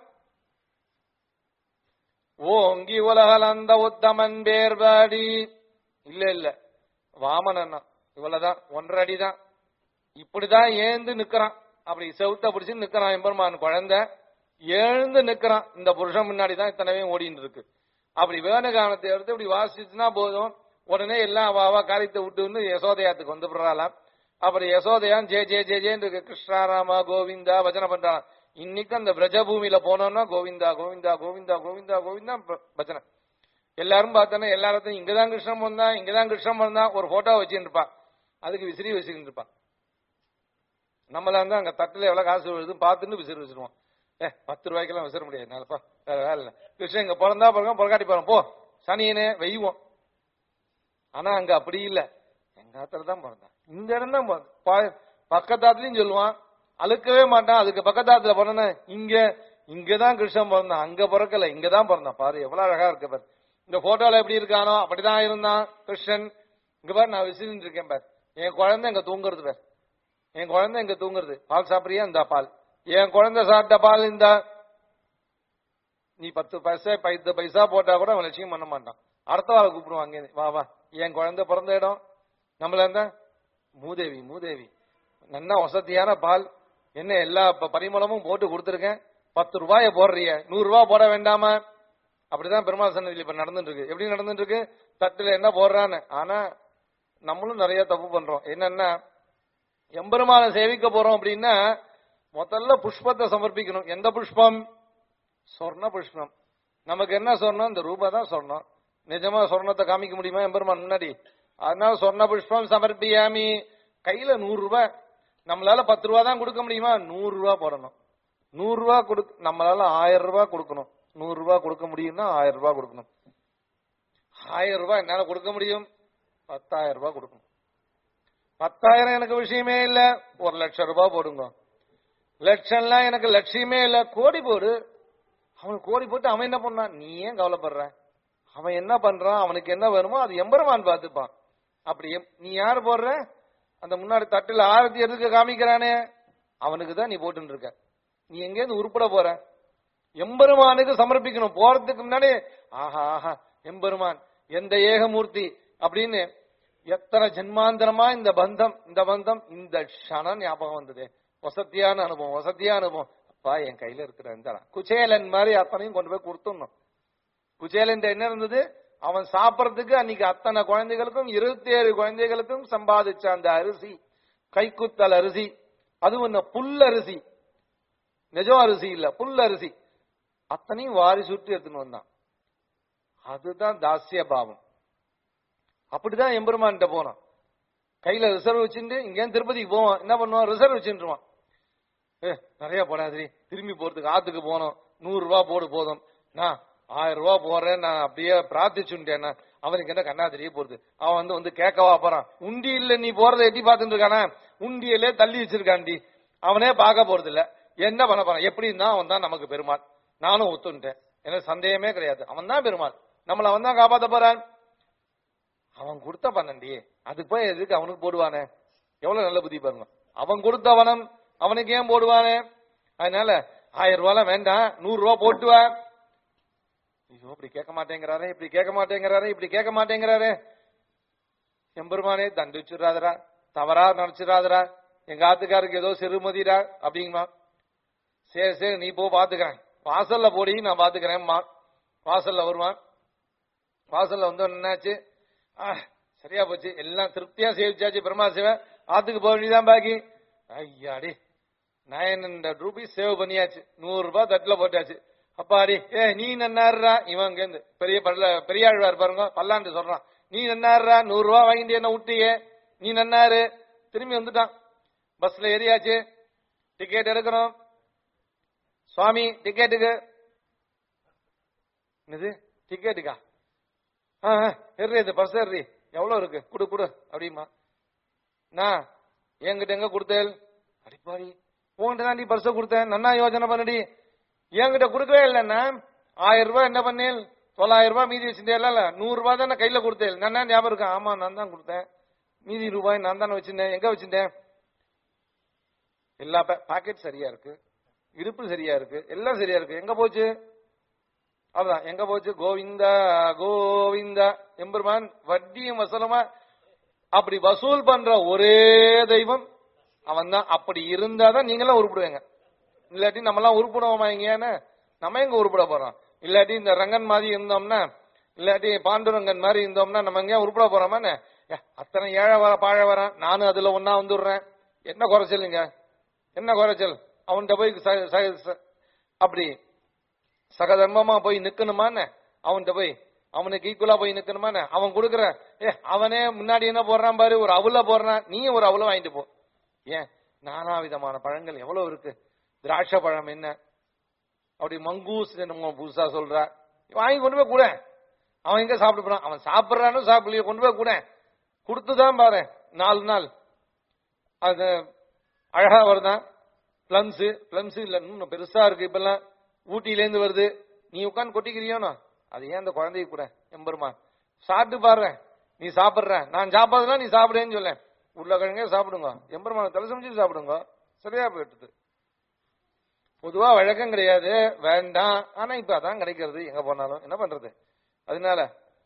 ஓங்கி உலகலந்த உத்தமன் பேர்பாடி இல்ல இல்ல வாமனன் இவ்வளவுதான் ஒன்றரை அடிதான் இப்படிதான் ஏந்து நிக்கிறான் அப்படி செவுத்த பிடிச்சு நிக்கிறான் எம்பெருமான் குழந்தை எழுந்து நிக்கிறான் இந்த புருஷன் முன்னாடி தான் இத்தனையும் ஓடிட்டு இருக்கு அப்படி வேணுகானத்தை எடுத்து இப்படி வாசிச்சுன்னா போதும் உடனே எல்லாம் அவ அவ காரியத்தை விட்டு வந்து யசோதயாத்துக்கு வந்து விடுறாளாம் அப்படி யசோதயான் ஜே ஜே ஜே ஜேன்னு இருக்கு கிருஷ்ணாராமா கோவிந்தா பஜனை பண்றான் இன்னைக்கு அந்த பிரஜபூமியில போனோம்னா கோவிந்தா கோவிந்தா கோவிந்தா கோவிந்தா கோவிந்தா ப- பஜனை எல்லாரும் பார்த்தோன்னா எல்லாத்தையும் இங்கதான் கிருஷ்ணன் பிறந்தான் இங்கதான் கிருஷ்ணன் பிறந்தான் ஒரு போட்டோ வச்சுட்டு இருப்பான் அதுக்கு விசிறி வச்சுக்கிட்டு இருப்பான் நம்மளா இருந்தா அங்க தட்டுல எவ்வளவு காசு விழுது பார்த்துட்டு விசிறி வச்சிருவோம் ஏ பத்து ரூபாய்க்கெல்லாம் விசிற முடியாது என்னாலப்பா வேற வேலை இல்ல கிருஷ்ணன் இங்க பிறந்தா பிறகு பொறக்காட்டி போறோம் போ சனியனே வெய்வோம் ஆனா அங்க அப்படி இல்ல எங்க ஆத்துல தான் பிறந்தான் இந்த இடம் தான் பிறந்தான். ப- பக்கத்தாத்துலயும் சொல்லுவான் அழுக்கவே மாட்டான் அதுக்கு பக்கத்தாத்துல பிறந்த இங்க இங்கதான் கிருஷ்ணன் பிறந்தான் அங்க பிறக்கல இங்கதான் பிறந்தான் பாரு எவ்வளவு அழகா இருக்கு பாரு இந்த போட்டோல எப்படி இருக்கானோ அப்படிதான் இருந்தான் கிருஷ்ணன் இங்க பாரு நான் விசிறிட்டு இருக்கேன் பாரு என் குழந்தை இங்க தூங்குறது பாரு என் குழந்தை இங்க தூங்குறது பால் சாப்பிடுறியா இந்த பால் என் குழந்தை சாப்பிட்ட பால் இந்த நீ பத்து பைசா பத்து பைசா போட்டா கூட அவன் லட்சியம் பண்ண மாட்டான் அடுத்த வாரம் கூப்பிடுவான் அங்கே வா வா என் குழந்தை பிறந்த இடம் நம்மள இருந்தா மூதேவி மூதேவி நல்லா வசதியான பால் என்ன எல்லா ப- பரிமளமும் போட்டு கொடுத்துருக்கேன் பத்து ரூபாய போடுறிய நூறு ரூபாய் போட வேண்டாமா அப்படிதான் பெருமாள் சன்னதியில் இப்ப நடந்துட்டு இருக்கு எப்படி நடந்துட்டு இருக்கு தட்டுல என்ன போடுறான்னு ஆனா நம்மளும் நிறைய தப்பு பண்றோம் என்னன்னா எம்பெருமானை சேவிக்க போறோம் அப்படின்னா முதல்ல புஷ்பத்தை சமர்ப்பிக்கணும் எந்த புஷ்பம் சொர்ண புஷ்பம் நமக்கு என்ன சொர்ணம் இந்த ரூபா தான் சொர்ணம் நிஜமா சொர்ணத்தை காமிக்க முடியுமா எம்பெருமான் முன்னாடி அதனால சொர்ண புஷ்பம் சமர்ப்பியாமி கையில நூறு ரூபாய் நம்மளால பத்து ரூபா தான் கொடுக்க முடியுமா நூறு ரூபாய் போடணும் நூறு ரூபாய் கொடு நம்மளால ஆயிரம் ரூபாய் கொடுக்கணும் நூறு ரூபாய் கொடுக்க முடியும்னா ஆயிரம் ரூபாய் கொடுக்கணும் ஆயிரம் ரூபாய் என்னால கொடுக்க முடியும் பத்தாயிரம் ரூபாய் கொடுக்கணும் பத்தாயிரம் எனக்கு விஷயமே இல்ல ஒரு லட்சம் ரூபாய் போடுங்க லட்சம்லாம் எனக்கு லட்சியமே இல்ல கோடி போடு அவனுக்கு கோடி போட்டு அவன் என்ன பண்ணான் நீ ஏன் கவலைப்படுற அவன் என்ன பண்றான் அவனுக்கு என்ன வேணுமோ அது எம்பெருமான் பார்த்துப்பான் அப்படி எம்- நீ யார் போடுற அந்த முன்னாடி தட்டுல ஆரத்தி எதுக்கு காமிக்கிறானே அவனுக்கு தான் நீ போட்டுன்னு இருக்க நீ எங்கேருந்து உருப்பட போற எம்பெருமானுக்கு சமர்ப்பிக்கணும் போறதுக்கு முன்னாடி ஆஹா ஆஹா எம்பெருமான் எந்த ஏகமூர்த்தி அப்படின்னு எத்தனை ஜென்மாந்தரமா இந்த பந்தம் இந்த பந்தம் இந்த க்ஷணம் ஞாபகம் வந்தது வசத்தியான அனுபவம் வசதியான அனுபவம் அப்பா என் கையில இருக்கிற இந்த குச்சேலன் மாதிரி அத்தனையும் கொண்டு போய் கொடுத்துடணும் குச்சேலன் என்ன இருந்தது அவன் சாப்பிடறதுக்கு அன்னைக்கு அத்தனை குழந்தைகளுக்கும் இருபத்தி ஏழு குழந்தைகளுக்கும் சம்பாதிச்ச அந்த அரிசி கைக்குத்தல் அரிசி அதுவும் இந்த புல் அரிசி நிஜம் அரிசி இல்ல புல் அரிசி அத்தனையும் வாரி சுட்டு எடுத்துன்னு வந்தான் அதுதான் தாசிய பாவம் அப்படிதான் எம்பெருமான்கிட்ட போனான் கையில ரிசர்வ் வச்சுட்டு இங்கேருந்து திருப்பதிக்கு போவான் என்ன பண்ணுவான் ரிசர்வ் வச்சுருவான் ஏ நிறைய போடாதீ திரும்பி போறதுக்கு ஆத்துக்கு போனோம் நூறு ரூபாய் போடு போதும் நான் ஆயிரம் ரூபாய் போடுறேன் நான் அப்படியே பிரார்த்திச்சுட்டேன் அவனுக்கு என்ன கண்ணா தெரிய போறது அவன் வந்து வந்து கேட்கவா போறான் உண்டி இல்ல நீ போறதை எட்டி பார்த்துட்டு இருக்கானா உண்டியிலே தள்ளி வச்சிருக்காண்டி அவனே பார்க்க போறது இல்ல என்ன பண்ண போறான் எப்படி இருந்தா அவன் தான் நமக்கு பெருமாள் நானும் ஒத்துன்ட்டேன் எனக்கு சந்தேகமே கிடையாது அவன் தான் பெருமாள் நம்மள அவன் தான் காப்பாத்த போறான் அவன் கொடுத்த பன்னெண்டி அதுக்கு போய் எதுக்கு அவனுக்கு போடுவானே எவ்வளவு நல்ல புத்தி பாருங்க அவன் கொடுத்த வனம் அவனுக்கு ஏன் போடுவானே அதனால ஆயிரம் ரூபாய் வேண்டாம் நூறு ரூபா போட்டுவா ஐயோ இப்படி கேட்க மாட்டேங்கிறாரே இப்படி கேட்க மாட்டேங்கிறாரே இப்படி கேட்க மாட்டேங்கிறாரே எம்பெருமானே தண்டிச்சிடாதரா தவறா நினைச்சிடாதரா எங்க ஆத்துக்காருக்கு ஏதோ சிறுமதிடா அப்படிங்கம்மா சரி சரி நீ போ பாத்துக்கிறேன் வாசல்ல போடி நான் பாத்துக்கிறேன்மா வாசல்ல வருவான் வாசல்ல வந்து என்னாச்சு ஆ, சரியா போச்சு எல்லாம் திருப்தியா சேவிச்சாச்சு பிரம்மா சிவன் ஆத்துக்கு போக வேண்டியதான் பாக்கி ஐயாடி நைன் ஹண்ட்ரட் ருபீஸ் சேவ் பண்ணியாச்சு நூறு ரூபாய் தட்டுல போட்டாச்சு அப்பாடி ஏ நீ நன்னாருடா இவன் இங்கேருந்து பெரிய பல்ல பெரியாழ்வார் பாருங்க பல்லாண்டு சொல்றான் நீ நன்னாருடா நூறு ரூபாய் வாங்கிட்டு என்ன விட்டியே நீ நன்னாரு திரும்பி வந்துட்டான் பஸ்ல ஏறியாச்சு டிக்கெட் எடுக்கணும் சுவாமி டிக்கெட்டுக்கு என்னது டிக்கெட்டுக்கா ஆ எர்றி இது பர்ஸ் எர்றி எவ்வளவு இருக்கு குடு குடு அப்படிமா நான் என்கிட்ட எங்க கொடுத்தேல் அடிப்பாடி உன்கிட்ட தான் நீ பர்ஸ கொடுத்தேன் நன்னா யோசனை பண்ணடி என்கிட்ட கொடுக்கவே இல்லைன்னா ஆயிரம் ரூபாய் என்ன பண்ணேல் தொள்ளாயிரம் ரூபாய் மீதி வச்சுட்டே இல்ல நூறு ரூபாய் தானே கையில கொடுத்தேன் நன்னா ஞாபகம் இருக்கா ஆமா நான் தான் கொடுத்தேன் மீதி ரூபாய் நான் தானே வச்சிருந்தேன் எங்க வச்சிருந்தேன் எல்லா பாக்கெட் சரியா இருக்கு இடுப்பு சரியா இருக்கு எல்லாம் சரியா இருக்கு எங்க போச்சு அவ்வளவுதான் எங்க போச்சு கோவிந்தா கோவிந்தா எம்பெருமான் வட்டியும் வசலமா அப்படி வசூல் பண்ற ஒரே தெய்வம் அவன் தான் அப்படி இருந்தாதான் நீங்களாம் உருப்பிடுவீங்க இல்லாட்டி நம்ம எல்லாம் உருப்பிடுவோமா எங்கேயானு நம்ம எங்க உருப்பிட போறோம் இல்லாட்டி இந்த ரங்கன் மாதிரி இருந்தோம்னா இல்லாட்டி பாண்டுரங்கன் மாதிரி இருந்தோம்னா நம்ம எங்கேயா உருப்பிட போறோமான்னு ஏ, அத்தனை ஏழை வர பாழ வரேன் நானும் அதுல ஒன்னா வந்துடுறேன் என்ன குறைச்சலுங்க என்ன குறைச்சல் அவன்கிட்ட போய் ச- ச- ச- அப்படி சகதர்மமா போய் நிக்கணுமான்னு அவன்கிட்ட போய் அவனுக்கு ஈக்குவலா போய் நிக்கணுமான்னு அவன் கொடுக்குற ஏ அவனே முன்னாடி என்ன போடுறான் பாரு ஒரு அவுல போடுறான் நீயும் ஒரு அவுல வாங்கிட்டு போ ஏன் நானா விதமான பழங்கள் எவ்வளவு இருக்கு திராட்சை பழம் என்ன அப்படி மங்கூஸ் நம்ம புதுசா சொல்றா வாங்கி கொண்டு போய் கூட அவன் எங்க சாப்பிட்டு போறான் அவன் சாப்பிடுறான்னு சாப்பிடலையோ கொண்டு போய் கூட கொடுத்துதான் பாரு நாலு நாள் அது அழகா வருதான் பிளம்ஸ் பிளம்ஸ் இல்ல இன்னும் பெருசா இருக்கு இப்பெல்லாம் ஊட்டியில இருந்து வருது நீ உட்காந்து கொட்டிக்கிறியோனோ அது ஏன் அந்த குழந்தைக்கு கூட எம்பெருமா சாப்பிட்டு பாரு நீ சாப்பிடுற நான் சாப்பிடுறதுனா நீ சாப்பிடுன்னு சொல்ல உருளைக்கிழங்கே சாப்பிடுங்க எம்பெருமான தலை சமைச்சு சாப்பிடுங்க சரியா போயிட்டுது பொதுவா வழக்கம் கிடையாது வேண்டாம் ஆனா இப்ப அதான் கிடைக்கிறது எங்க போனாலும் என்ன பண்றது அதனால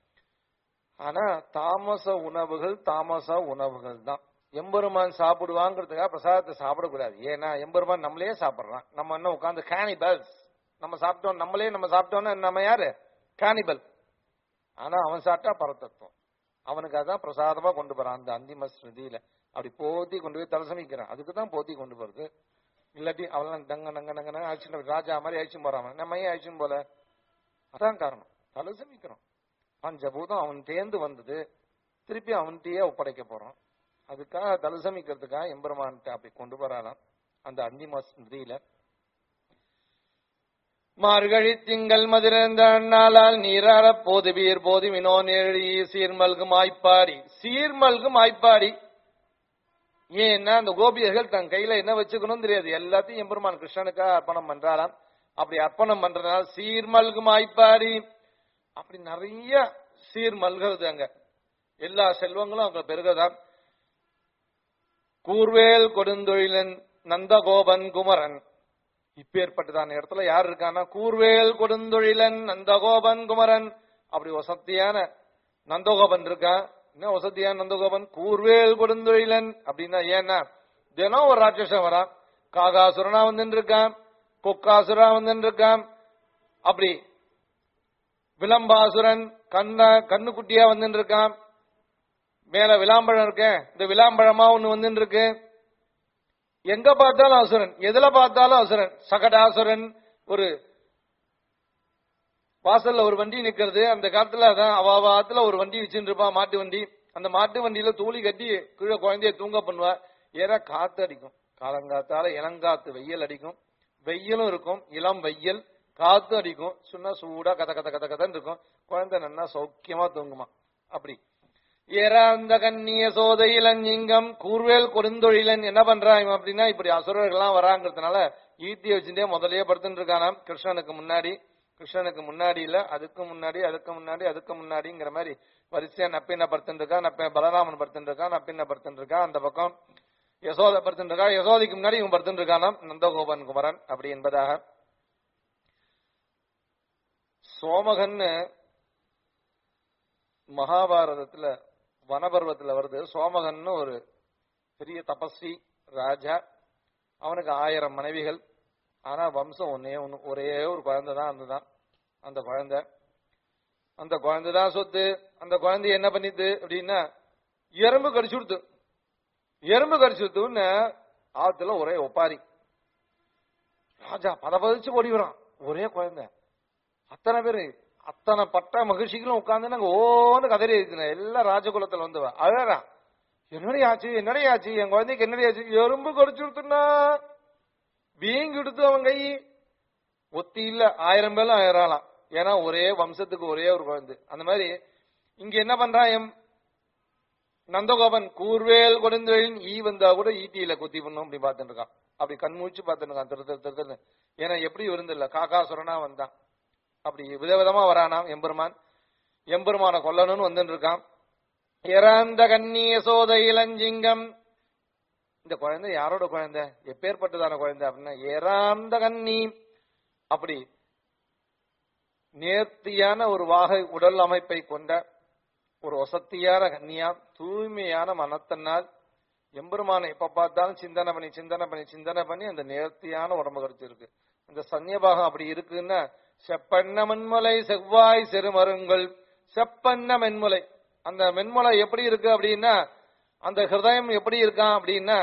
ஆனா தாமச உணவுகள் தாமச உணவுகள் தான் எம்பெருமான் சாப்பிடுவாங்கிறதுக்காக பிரசாதத்தை சாப்பிடக்கூடாது ஏன்னா எம்பெருமான் நம்மளே சாப்பிடுறான் நம்ம என்ன உட்காந்து கேனிபல்ஸ் நம்ம சாப்பிட்டோம் நம்மளே நம்ம சாப்பிட்டோம்னா நம்ம யாரு கேனிபல் ஆனா அவன் சாப்பிட்டா பரதத்துவம் அவனுக்கு அதான் பிரசாதமா கொண்டு போறான் அந்த அந்திம ஸ்ருதியில அப்படி போத்தி கொண்டு போய் தலை சமைக்கிறான் அதுக்கு தான் போத்தி கொண்டு போறது இல்லாட்டி அவெல்லாம் டங்க நங்க நங்க அழிச்சுட்டு ராஜா மாதிரி அழிச்சும் போறான் நம்ம ஏன் அழிச்சும் போல அதான் காரணம் தலை சமைக்கிறோம் பஞ்சபூதம் அவன் தேர்ந்து வந்தது திருப்பி அவன்கிட்டயே ஒப்படைக்க போறோம் அதுக்காக தலை சமைக்கிறதுக்காக எம்பெருமான்கிட்ட அப்படி கொண்டு வராலாம் அந்த அந்திம ஸ்ருதியில மார்கழி திங்கள் மதுரந்த நாளால் நீராட போதுவீர் போது வினோ நேழி சீர்மல்கும் ஆய்ப்பாடி சீர்மல்கும் ஆய்ப்பாடி ஏன்னா அந்த கோபியர்கள் தன் கையில என்ன வச்சுக்கணும் தெரியாது எல்லாத்தையும் எம்பெருமான் கிருஷ்ணனுக்காக அர்ப்பணம் பண்றாராம் அப்படி அர்ப்பணம் பண்றதுனால சீர்மல்கும் ஆய்ப்பாடி அப்படி நிறைய சீர் மல்கிறது அங்க எல்லா செல்வங்களும் அங்க பெருகதான் கூர்வேல் கொடுந்தொழிலன் நந்தகோபன் குமரன் இப்பேற்பட்டதான இடத்துல யார் இருக்கான்னா கூர்வேல் கொடுந்தொழிலன் நந்தகோபன் குமரன் அப்படி வசத்தியான நந்தகோபன் இருக்கான் என்ன வசதியான நந்தகோபன் கூர்வேல் கொடுந்தொழிலன் அப்படின்னா ஏன்னா தினம் ஒரு ராட்சசன் வரான் காகாசுரனா வந்து இருக்கான் கொக்காசுரா வந்து இருக்கான் அப்படி விளம்பாசுரன் கண்ண கண்ணுக்குட்டியா வந்து இருக்கான் மேல விளாம்பழம் இருக்கேன் இந்த விளாம்பழமா ஒண்ணு வந்து இருக்கு எங்க பார்த்தாலும் அசுரன் எதுல பார்த்தாலும் அசுரன் சகடாசுரன் ஒரு வாசல்ல ஒரு வண்டி நிக்கிறது அந்த காலத்துல அதான் அவாவாத்துல ஒரு வண்டி வச்சுட்டு இருப்பான் மாட்டு வண்டி அந்த மாட்டு வண்டியில தூளி கட்டி கீழே குழந்தைய தூங்க பண்ணுவா ஏன்னா காத்து அடிக்கும் காலங்காத்தால இளங்காத்து வெயில் அடிக்கும் வெயிலும் இருக்கும் இளம் வெயில் காத்து அடிக்கும் சும்மா சூடா கத கத கத கதன்னு இருக்கும் குழந்தை நல்லா சௌக்கியமா தூங்குமா அப்படி ஏறாந்த கண்ணிய சோதை இளஞ்சிங்கம் கூர்வேல் கொடுந்தொழிலன் என்ன பண்றான் இவன் அப்படின்னா இப்படி அசுரர்கள்லாம் வராங்கிறதுனால ஈட்டியை வச்சுட்டே முதல்லயே படுத்துட்டு இருக்கானாம் கிருஷ்ணனுக்கு முன்னாடி கிருஷ்ணனுக்கு முன்னாடி இல்ல அதுக்கு முன்னாடி அதுக்கு முன்னாடி அதுக்கு முன்னாடிங்கிற மாதிரி வரிசையா நப்பின படுத்துட்டு இருக்கான் நப்ப பலராமன் படுத்துட்டு இருக்கான் நப்பின படுத்துட்டு இருக்கான் அந்த பக்கம் யசோத படுத்துட்டு இருக்கா யசோதைக்கு முன்னாடி இவன் படுத்துட்டு இருக்கானாம் நந்தகோபன் குமரன் அப்படி என்பதாக சோமகன்னு மகாபாரதத்துல வனபர்வத்துல வருது சோமகன்னு ஒரு பெரிய தபஸ்வி ராஜா அவனுக்கு ஆயிரம் மனைவிகள் ஆனா வம்சம் ஒன்னே ஒண்ணு ஒரே ஒரு குழந்தை தான் இருந்துதான் அந்த குழந்தை அந்த குழந்தை தான் சொத்து அந்த குழந்தை என்ன பண்ணிது அப்படின்னா எறும்பு கடிச்சு கொடுத்து எறும்பு கடிச்சு கொடுத்துன்னு ஆத்துல ஒரே ஒப்பாரி ராஜா பத பதிச்சு ஓடி வரான் ஒரே குழந்தை அத்தனை பேரு அத்தனை பட்ட மகிழ்ச்சிகளும் உட்கார்ந்து நாங்க ஓன்னு கதறி இருக்கிறேன் எல்லாம் ராஜகுலத்துல வந்து அழறான் என்னடி ஆச்சு என்னடி ஆச்சு என் குழந்தைக்கு என்னடி ஆச்சு எறும்பு கடிச்சு கொடுத்துனா வீங்கி கொடுத்து அவன் கை ஒத்தி இல்ல ஆயிரம் பேர்ல ஆயிரலாம் ஏன்னா ஒரே வம்சத்துக்கு ஒரே ஒரு குழந்தை அந்த மாதிரி இங்க என்ன பண்றான் எம் நந்தகோபன் கூர்வேல் கொடுந்தொழில் ஈ வந்தா கூட ஈட்டியில குத்தி பண்ணும் அப்படி பார்த்துட்டு இருக்கான் அப்படி கண்மூச்சு பார்த்துட்டு இருக்கான் திரு திரு திரு திரு ஏன்னா எப்படி இருந்தில்ல காக்காசுரனா வந்தான் அப்படி விதவிதமா வரானாம் எம்பெருமான் எம்பெருமான கொல்லணும்னு வந்துட்டு இருக்கான் இறந்த கண்ணிய சோத இளஞ்சிங்கம் இந்த குழந்தை யாரோட குழந்தை எப்பேற்பட்டதான குழந்தை அப்படின்னா ஏறாந்த கண்ணி அப்படி நேர்த்தியான ஒரு வாகை உடல் அமைப்பை கொண்ட ஒரு ஒசத்தியான கன்னியா தூய்மையான மனத்தினால் எம்பெருமானை எப்ப பார்த்தாலும் சிந்தனை பண்ணி சிந்தனை பண்ணி சிந்தனை பண்ணி அந்த நேர்த்தியான உடம்பு கருத்து இருக்கு அந்த சன்னியபாகம் அப்படி இருக்குன்னா செப்பண்ண மென்முலை செவ்வாய் செருமருங்கள் செப்பண்ண மென்முலை அந்த மென்முலை எப்படி இருக்கு அப்படின்னா அந்த ஹிருதயம் எப்படி இருக்கான் அப்படின்னா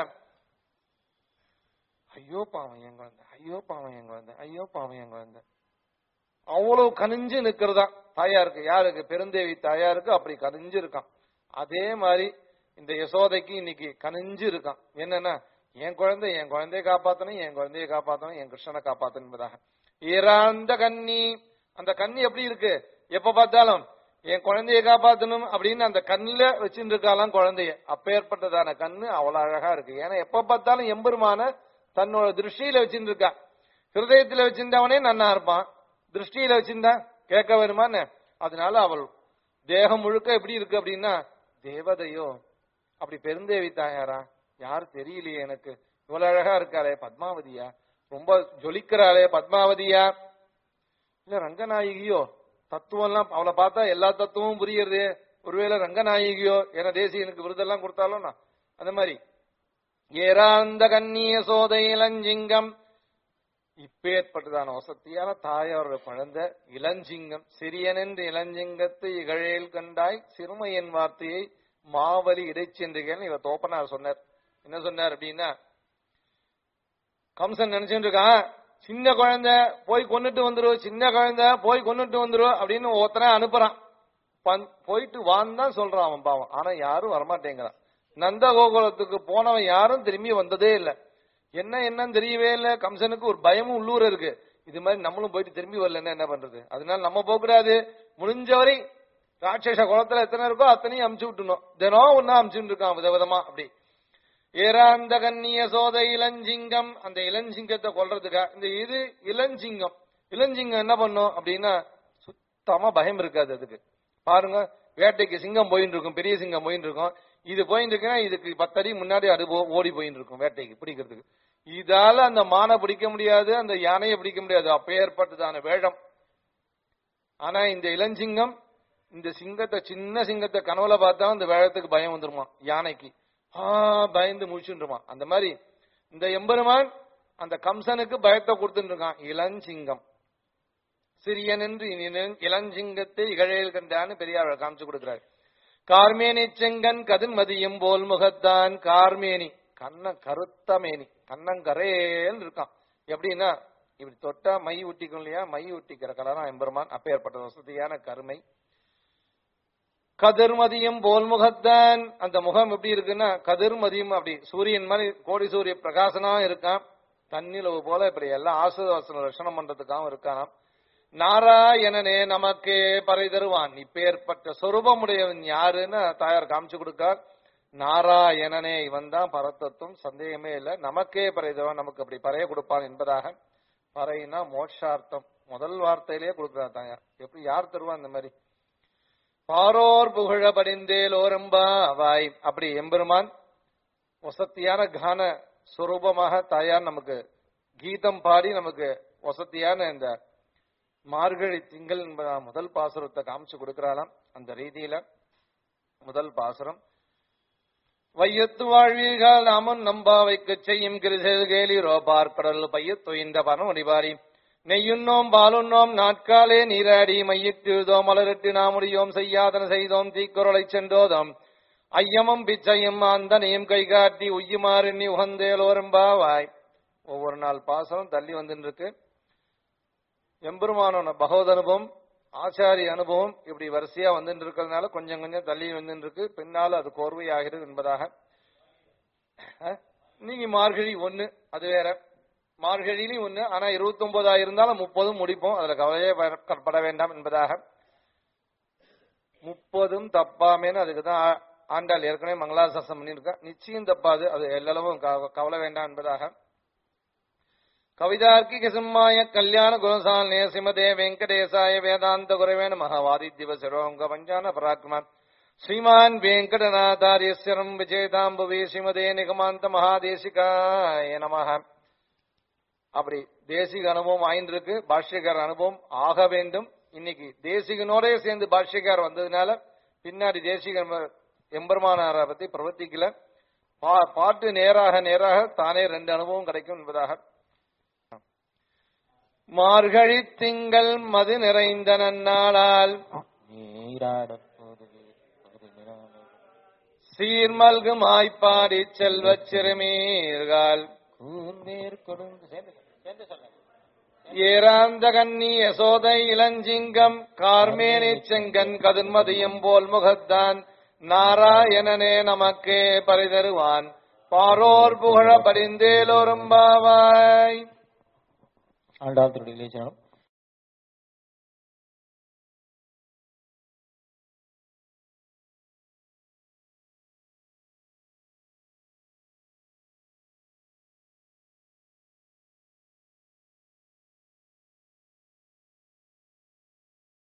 ஐயோ பாவம் என் குழந்தை ஐயோ பாவம் என் குழந்தை ஐயோ பாவம் என் குழந்தை அவ்வளவு கனிஞ்சு நிக்கிறதா தாயாருக்கு யாருக்கு பெருந்தேவி தாயாருக்கு அப்படி கனிஞ்சு இருக்கான் அதே மாதிரி இந்த யசோதைக்கு இன்னைக்கு கனிஞ்சு இருக்கான் என்னன்னா என் குழந்தை என் குழந்தைய காப்பாத்தணும் என் குழந்தைய காப்பாத்தணும் என் கிருஷ்ணனை காப்பாத்தணும் என்பதாக ஈராந்த கன்னி அந்த கன்னி எப்படி இருக்கு எப்ப பார்த்தாலும் என் குழந்தைய காப்பாத்தணும் அப்படின்னு அந்த கண்ணுல வச்சுட்டு இருக்காளாம் குழந்தைய அப்பேற்பட்டதான கண்ணு அவ்வளவு அழகா இருக்கு ஏன்னா எப்ப பார்த்தாலும் எம்பெருமான தன்னோட திருஷ்டியில வச்சுட்டு இருக்கா ஹிருதயத்துல வச்சிருந்தவனே நன்னா இருப்பான் திருஷ்டியில வச்சிருந்தா கேட்க வருமான்னு அதனால அவள் தேகம் முழுக்க எப்படி இருக்கு அப்படின்னா தேவதையோ அப்படி பெருந்தேவி தாயாரா யார் தெரியலையே எனக்கு இவ்வளவு அழகா இருக்காளே பத்மாவதியா ரொம்ப ஜொலிக்கிறாளே பத்மாவதியா இல்ல ரங்கநாயகியோ தத்துவம் எல்லாம் அவளை பார்த்தா எல்லா தத்துவமும் புரியுறது ஒருவேளை ரங்கநாயகியோ ஏன்னா தேசியனுக்கு விருதெல்லாம் கொடுத்தாலும் நான் அந்த மாதிரி ஏராந்த கண்ணிய சோதை இளஞ்சிங்கம் இப்பேற்பட்டதான வசத்தியான தாயாரோட குழந்தை இளஞ்சிங்கம் சிறியனென்று இளஞ்சிங்கத்து இகழேல் கண்டாய் சிறுமையன் வார்த்தையை மாவலி இடைச்சென்றுகள் இவ தோப்பனார் சொன்னார் என்ன சொன்னார் அப்படின்னா கம்சன் நினைச்சுட்டு இருக்கான் சின்ன குழந்தை போய் கொன்னுட்டு வந்துரும் சின்ன குழந்தை போய் கொன்னுட்டு வந்துரும் அப்படின்னு ஒருத்தனை அனுப்புறான் பன்- போயிட்டு வான்னு தான் சொல்றான் அவன் பாவம் ஆனா யாரும் வரமாட்டேங்கிறான் நந்த கோகுலத்துக்கு போனவன் யாரும் திரும்பி வந்ததே இல்ல என்ன என்னன்னு தெரியவே இல்ல கம்சனுக்கு ஒரு பயமும் உள்ளூர் இருக்கு இது மாதிரி நம்மளும் போயிட்டு திரும்பி வரலன்னா என்ன பண்றது அதனால நம்ம போக கூடாது முடிஞ்சவரை ராட்சச குளத்துல எத்தனை இருக்கோ அத்தனையும் அமுச்சு விட்டுணும் தினம் ஒன்னா அமுச்சுட்டு இருக்கான் விதவிதமா அப்படி ஏராந்த கண்ணிய சோத இளஞ்சிங்கம் அந்த இளஞ்சிங்கத்தை கொல்றதுக்கா இந்த இது இளஞ்சிங்கம் இளஞ்சிங்கம் என்ன பண்ணும் அப்படின்னா சுத்தமா பயம் இருக்காது அதுக்கு பாருங்க வேட்டைக்கு சிங்கம் போயின்னு இருக்கும் பெரிய சிங்கம் போயின்னு இருக்கும் இது போயின்னு இருக்குன்னா இதுக்கு பத்தடி முன்னாடி அது போ- ஓடி போயின்னு இருக்கும் வேட்டைக்கு பிடிக்கிறதுக்கு இதால அந்த மானை பிடிக்க முடியாது அந்த யானையை பிடிக்க முடியாது அப்பேற்பட்டதான வேடம் ஆனா இந்த இளஞ்சிங்கம் இந்த சிங்கத்தை சின்ன சிங்கத்தை கனவுல பார்த்தா அந்த வேழத்துக்கு பயம் வந்துருமா யானைக்கு ஆ பயந்து முழிச்சுருமா அந்த மாதிரி இந்த எம்பெருமான் அந்த கம்சனுக்கு பயத்தை கொடுத்துட்டு இருக்கான் இளஞ்சிங்கம் சிறியன் என்று இனியன் இளஞ்சிங்கத்தை இகழேல் கண்டான்னு பெரியார் காமிச்சு கொடுக்கிறார் கார்மேனி செங்கன் கதின் மதியம் போல் முகத்தான் கார்மேனி கண்ண கருத்த மேனி கண்ணங்கரேல் இருக்கான் எப்படின்னா இப்படி தொட்டா மை ஊட்டிக்கும் இல்லையா மை ஊட்டிக்கிற கலரா எம்பெருமான் அப்பேற்பட்ட வசதியான கருமை கதிர்மதியம் போல் முகத்தான் அந்த முகம் எப்படி இருக்குன்னா கதிர்மதியம் அப்படி சூரியன் மாதிரி கோடி சூரிய பிரகாசனா இருக்கான் தண்ணிலவு போல இப்படி எல்லாம் ஆசுவாசன லட்சணம் பண்றதுக்காகவும் இருக்கானாம் நாராயணனே நமக்கே பறை தருவான் இப்பேற்பட்ட சொரூபமுடையவன் யாருன்னு தாயார் காமிச்சு கொடுக்கார் நாராயணனே இவன் தான் பரத்தத்துவம் சந்தேகமே இல்லை நமக்கே பறை தருவான் நமக்கு அப்படி பறைய கொடுப்பான் என்பதாக பறைனா மோட்சார்த்தம் முதல் வார்த்தையிலேயே கொடுக்கிறார் தாயார் எப்படி யார் தருவா இந்த மாதிரி பாரோர் புகழ படிந்தேலோரம்பா வாய் அப்படி எம்பெருமான் வசத்தியான கான சுரூபமாக தாயார் நமக்கு கீதம் பாடி நமக்கு வசத்தியான இந்த மார்கழி திங்கள் என்பதா முதல் பாசுரத்தை காமிச்சு கொடுக்கிறாளாம் அந்த ரீதியில முதல் பாசுரம் வையத்து வாழ்வீர்கள் நாமும் நம்பா வைக்க செய்யும் கிருசல் கேலிரோ பார்ப்படல் பையத்துயின்ற பரமடிபாரி நெய்யுண்ணோம் பாலுண்ணோம் நாட்காலே நீராடி மையிட்டிழுதோம் மலரிட்டு நாமுடியோம் செய்யாதன செய்தோம் தீக்குறளை சென்றோதோம் ஐயமும் பிச்சையும் அந்தனையும் கைகாட்டி உய்யுமாறு நீ உகந்தேலோரம்பாவாய் ஒவ்வொரு நாள் பாசனம் தள்ளி வந்துட்டு இருக்கு எம்பெருமானோட பகவத் அனுபவம் ஆச்சாரிய அனுபவம் இப்படி வரிசையா வந்துட்டு இருக்கிறதுனால கொஞ்சம் கொஞ்சம் தள்ளி வந்துட்டு இருக்கு பின்னால அது கோர்வையாகிறது என்பதாக அஹ், நீங்க மார்கழி ஒண்ணு அது வேற மார்கழியிலும் ஒண்ணு ஆனா இருபத்தி ஒன்பதா இருந்தாலும் முப்பதும் முடிப்போம் அதுல கவலையே பட- பட வேண்டாம் என்பதாக முப்பதும் தப்பாமேன்னு அதுக்கு தான் ஆ- ஆண்டாள் ஏற்கனவே மங்களாசாசனம் பண்ணியிருக்கா நிச்சயம் தப்பாது அது எல்லளவும் கவ- கவலை வேண்டாம் என்பதாக கவிதார்க்கிக சிம்மாய கல்யாண குணசாலே சிமதே வெங்கடேசாய வேதாந்த குரவே நம வாதித்யவ சிரோங்க பஞ்சான பராக்ரம ஸ்ரீமான் வெங்கடநாதாரியஸ்வரம் விஜயதாம்புவே ஸ்ரீமதே நிகமாந்த மகாதேசிகாய நமஹ அப்படி தேசிக அனுபவம் ஆயின்றிருக்கு பாஷ்யக்கார அனுபவம் ஆக வேண்டும் இன்னைக்கு தேசிகனோடே சேர்ந்து பாஷ்யக்கார் வந்ததுனால பின்னாடி தேசிக எம்பெருமானாரை பத்தி பிரவர்த்திக்கல பா- பாட்டு நேராக நேராக தானே ரெண்டு அனுபவம் கிடைக்கும் என்பதாக மார்கழி திங்கள் மது நிறைந்த நன்னாளால் நீராடப் போதுவே பருமினானே. சீர்மல்கு மாய்ப்பாடி செல்வச் சிறுமீர்கள் கூர்மேற் கொழுந்து சேர்ந்து சொல்லு, சேர்ந்து சொல்லுங்க ஏராந்த கண்ணி யசோதை இளஞ்சிங்கம் கார்மேனி செங்கன் கதிர்மதியம் போல் முகத்தான் நாராயணனே நமக்கே பரிதருவான் பாரோர் புகழ பரிந்தேலோரும் பாவாய் ஆண்டாள் திருடி இளைச்சனம்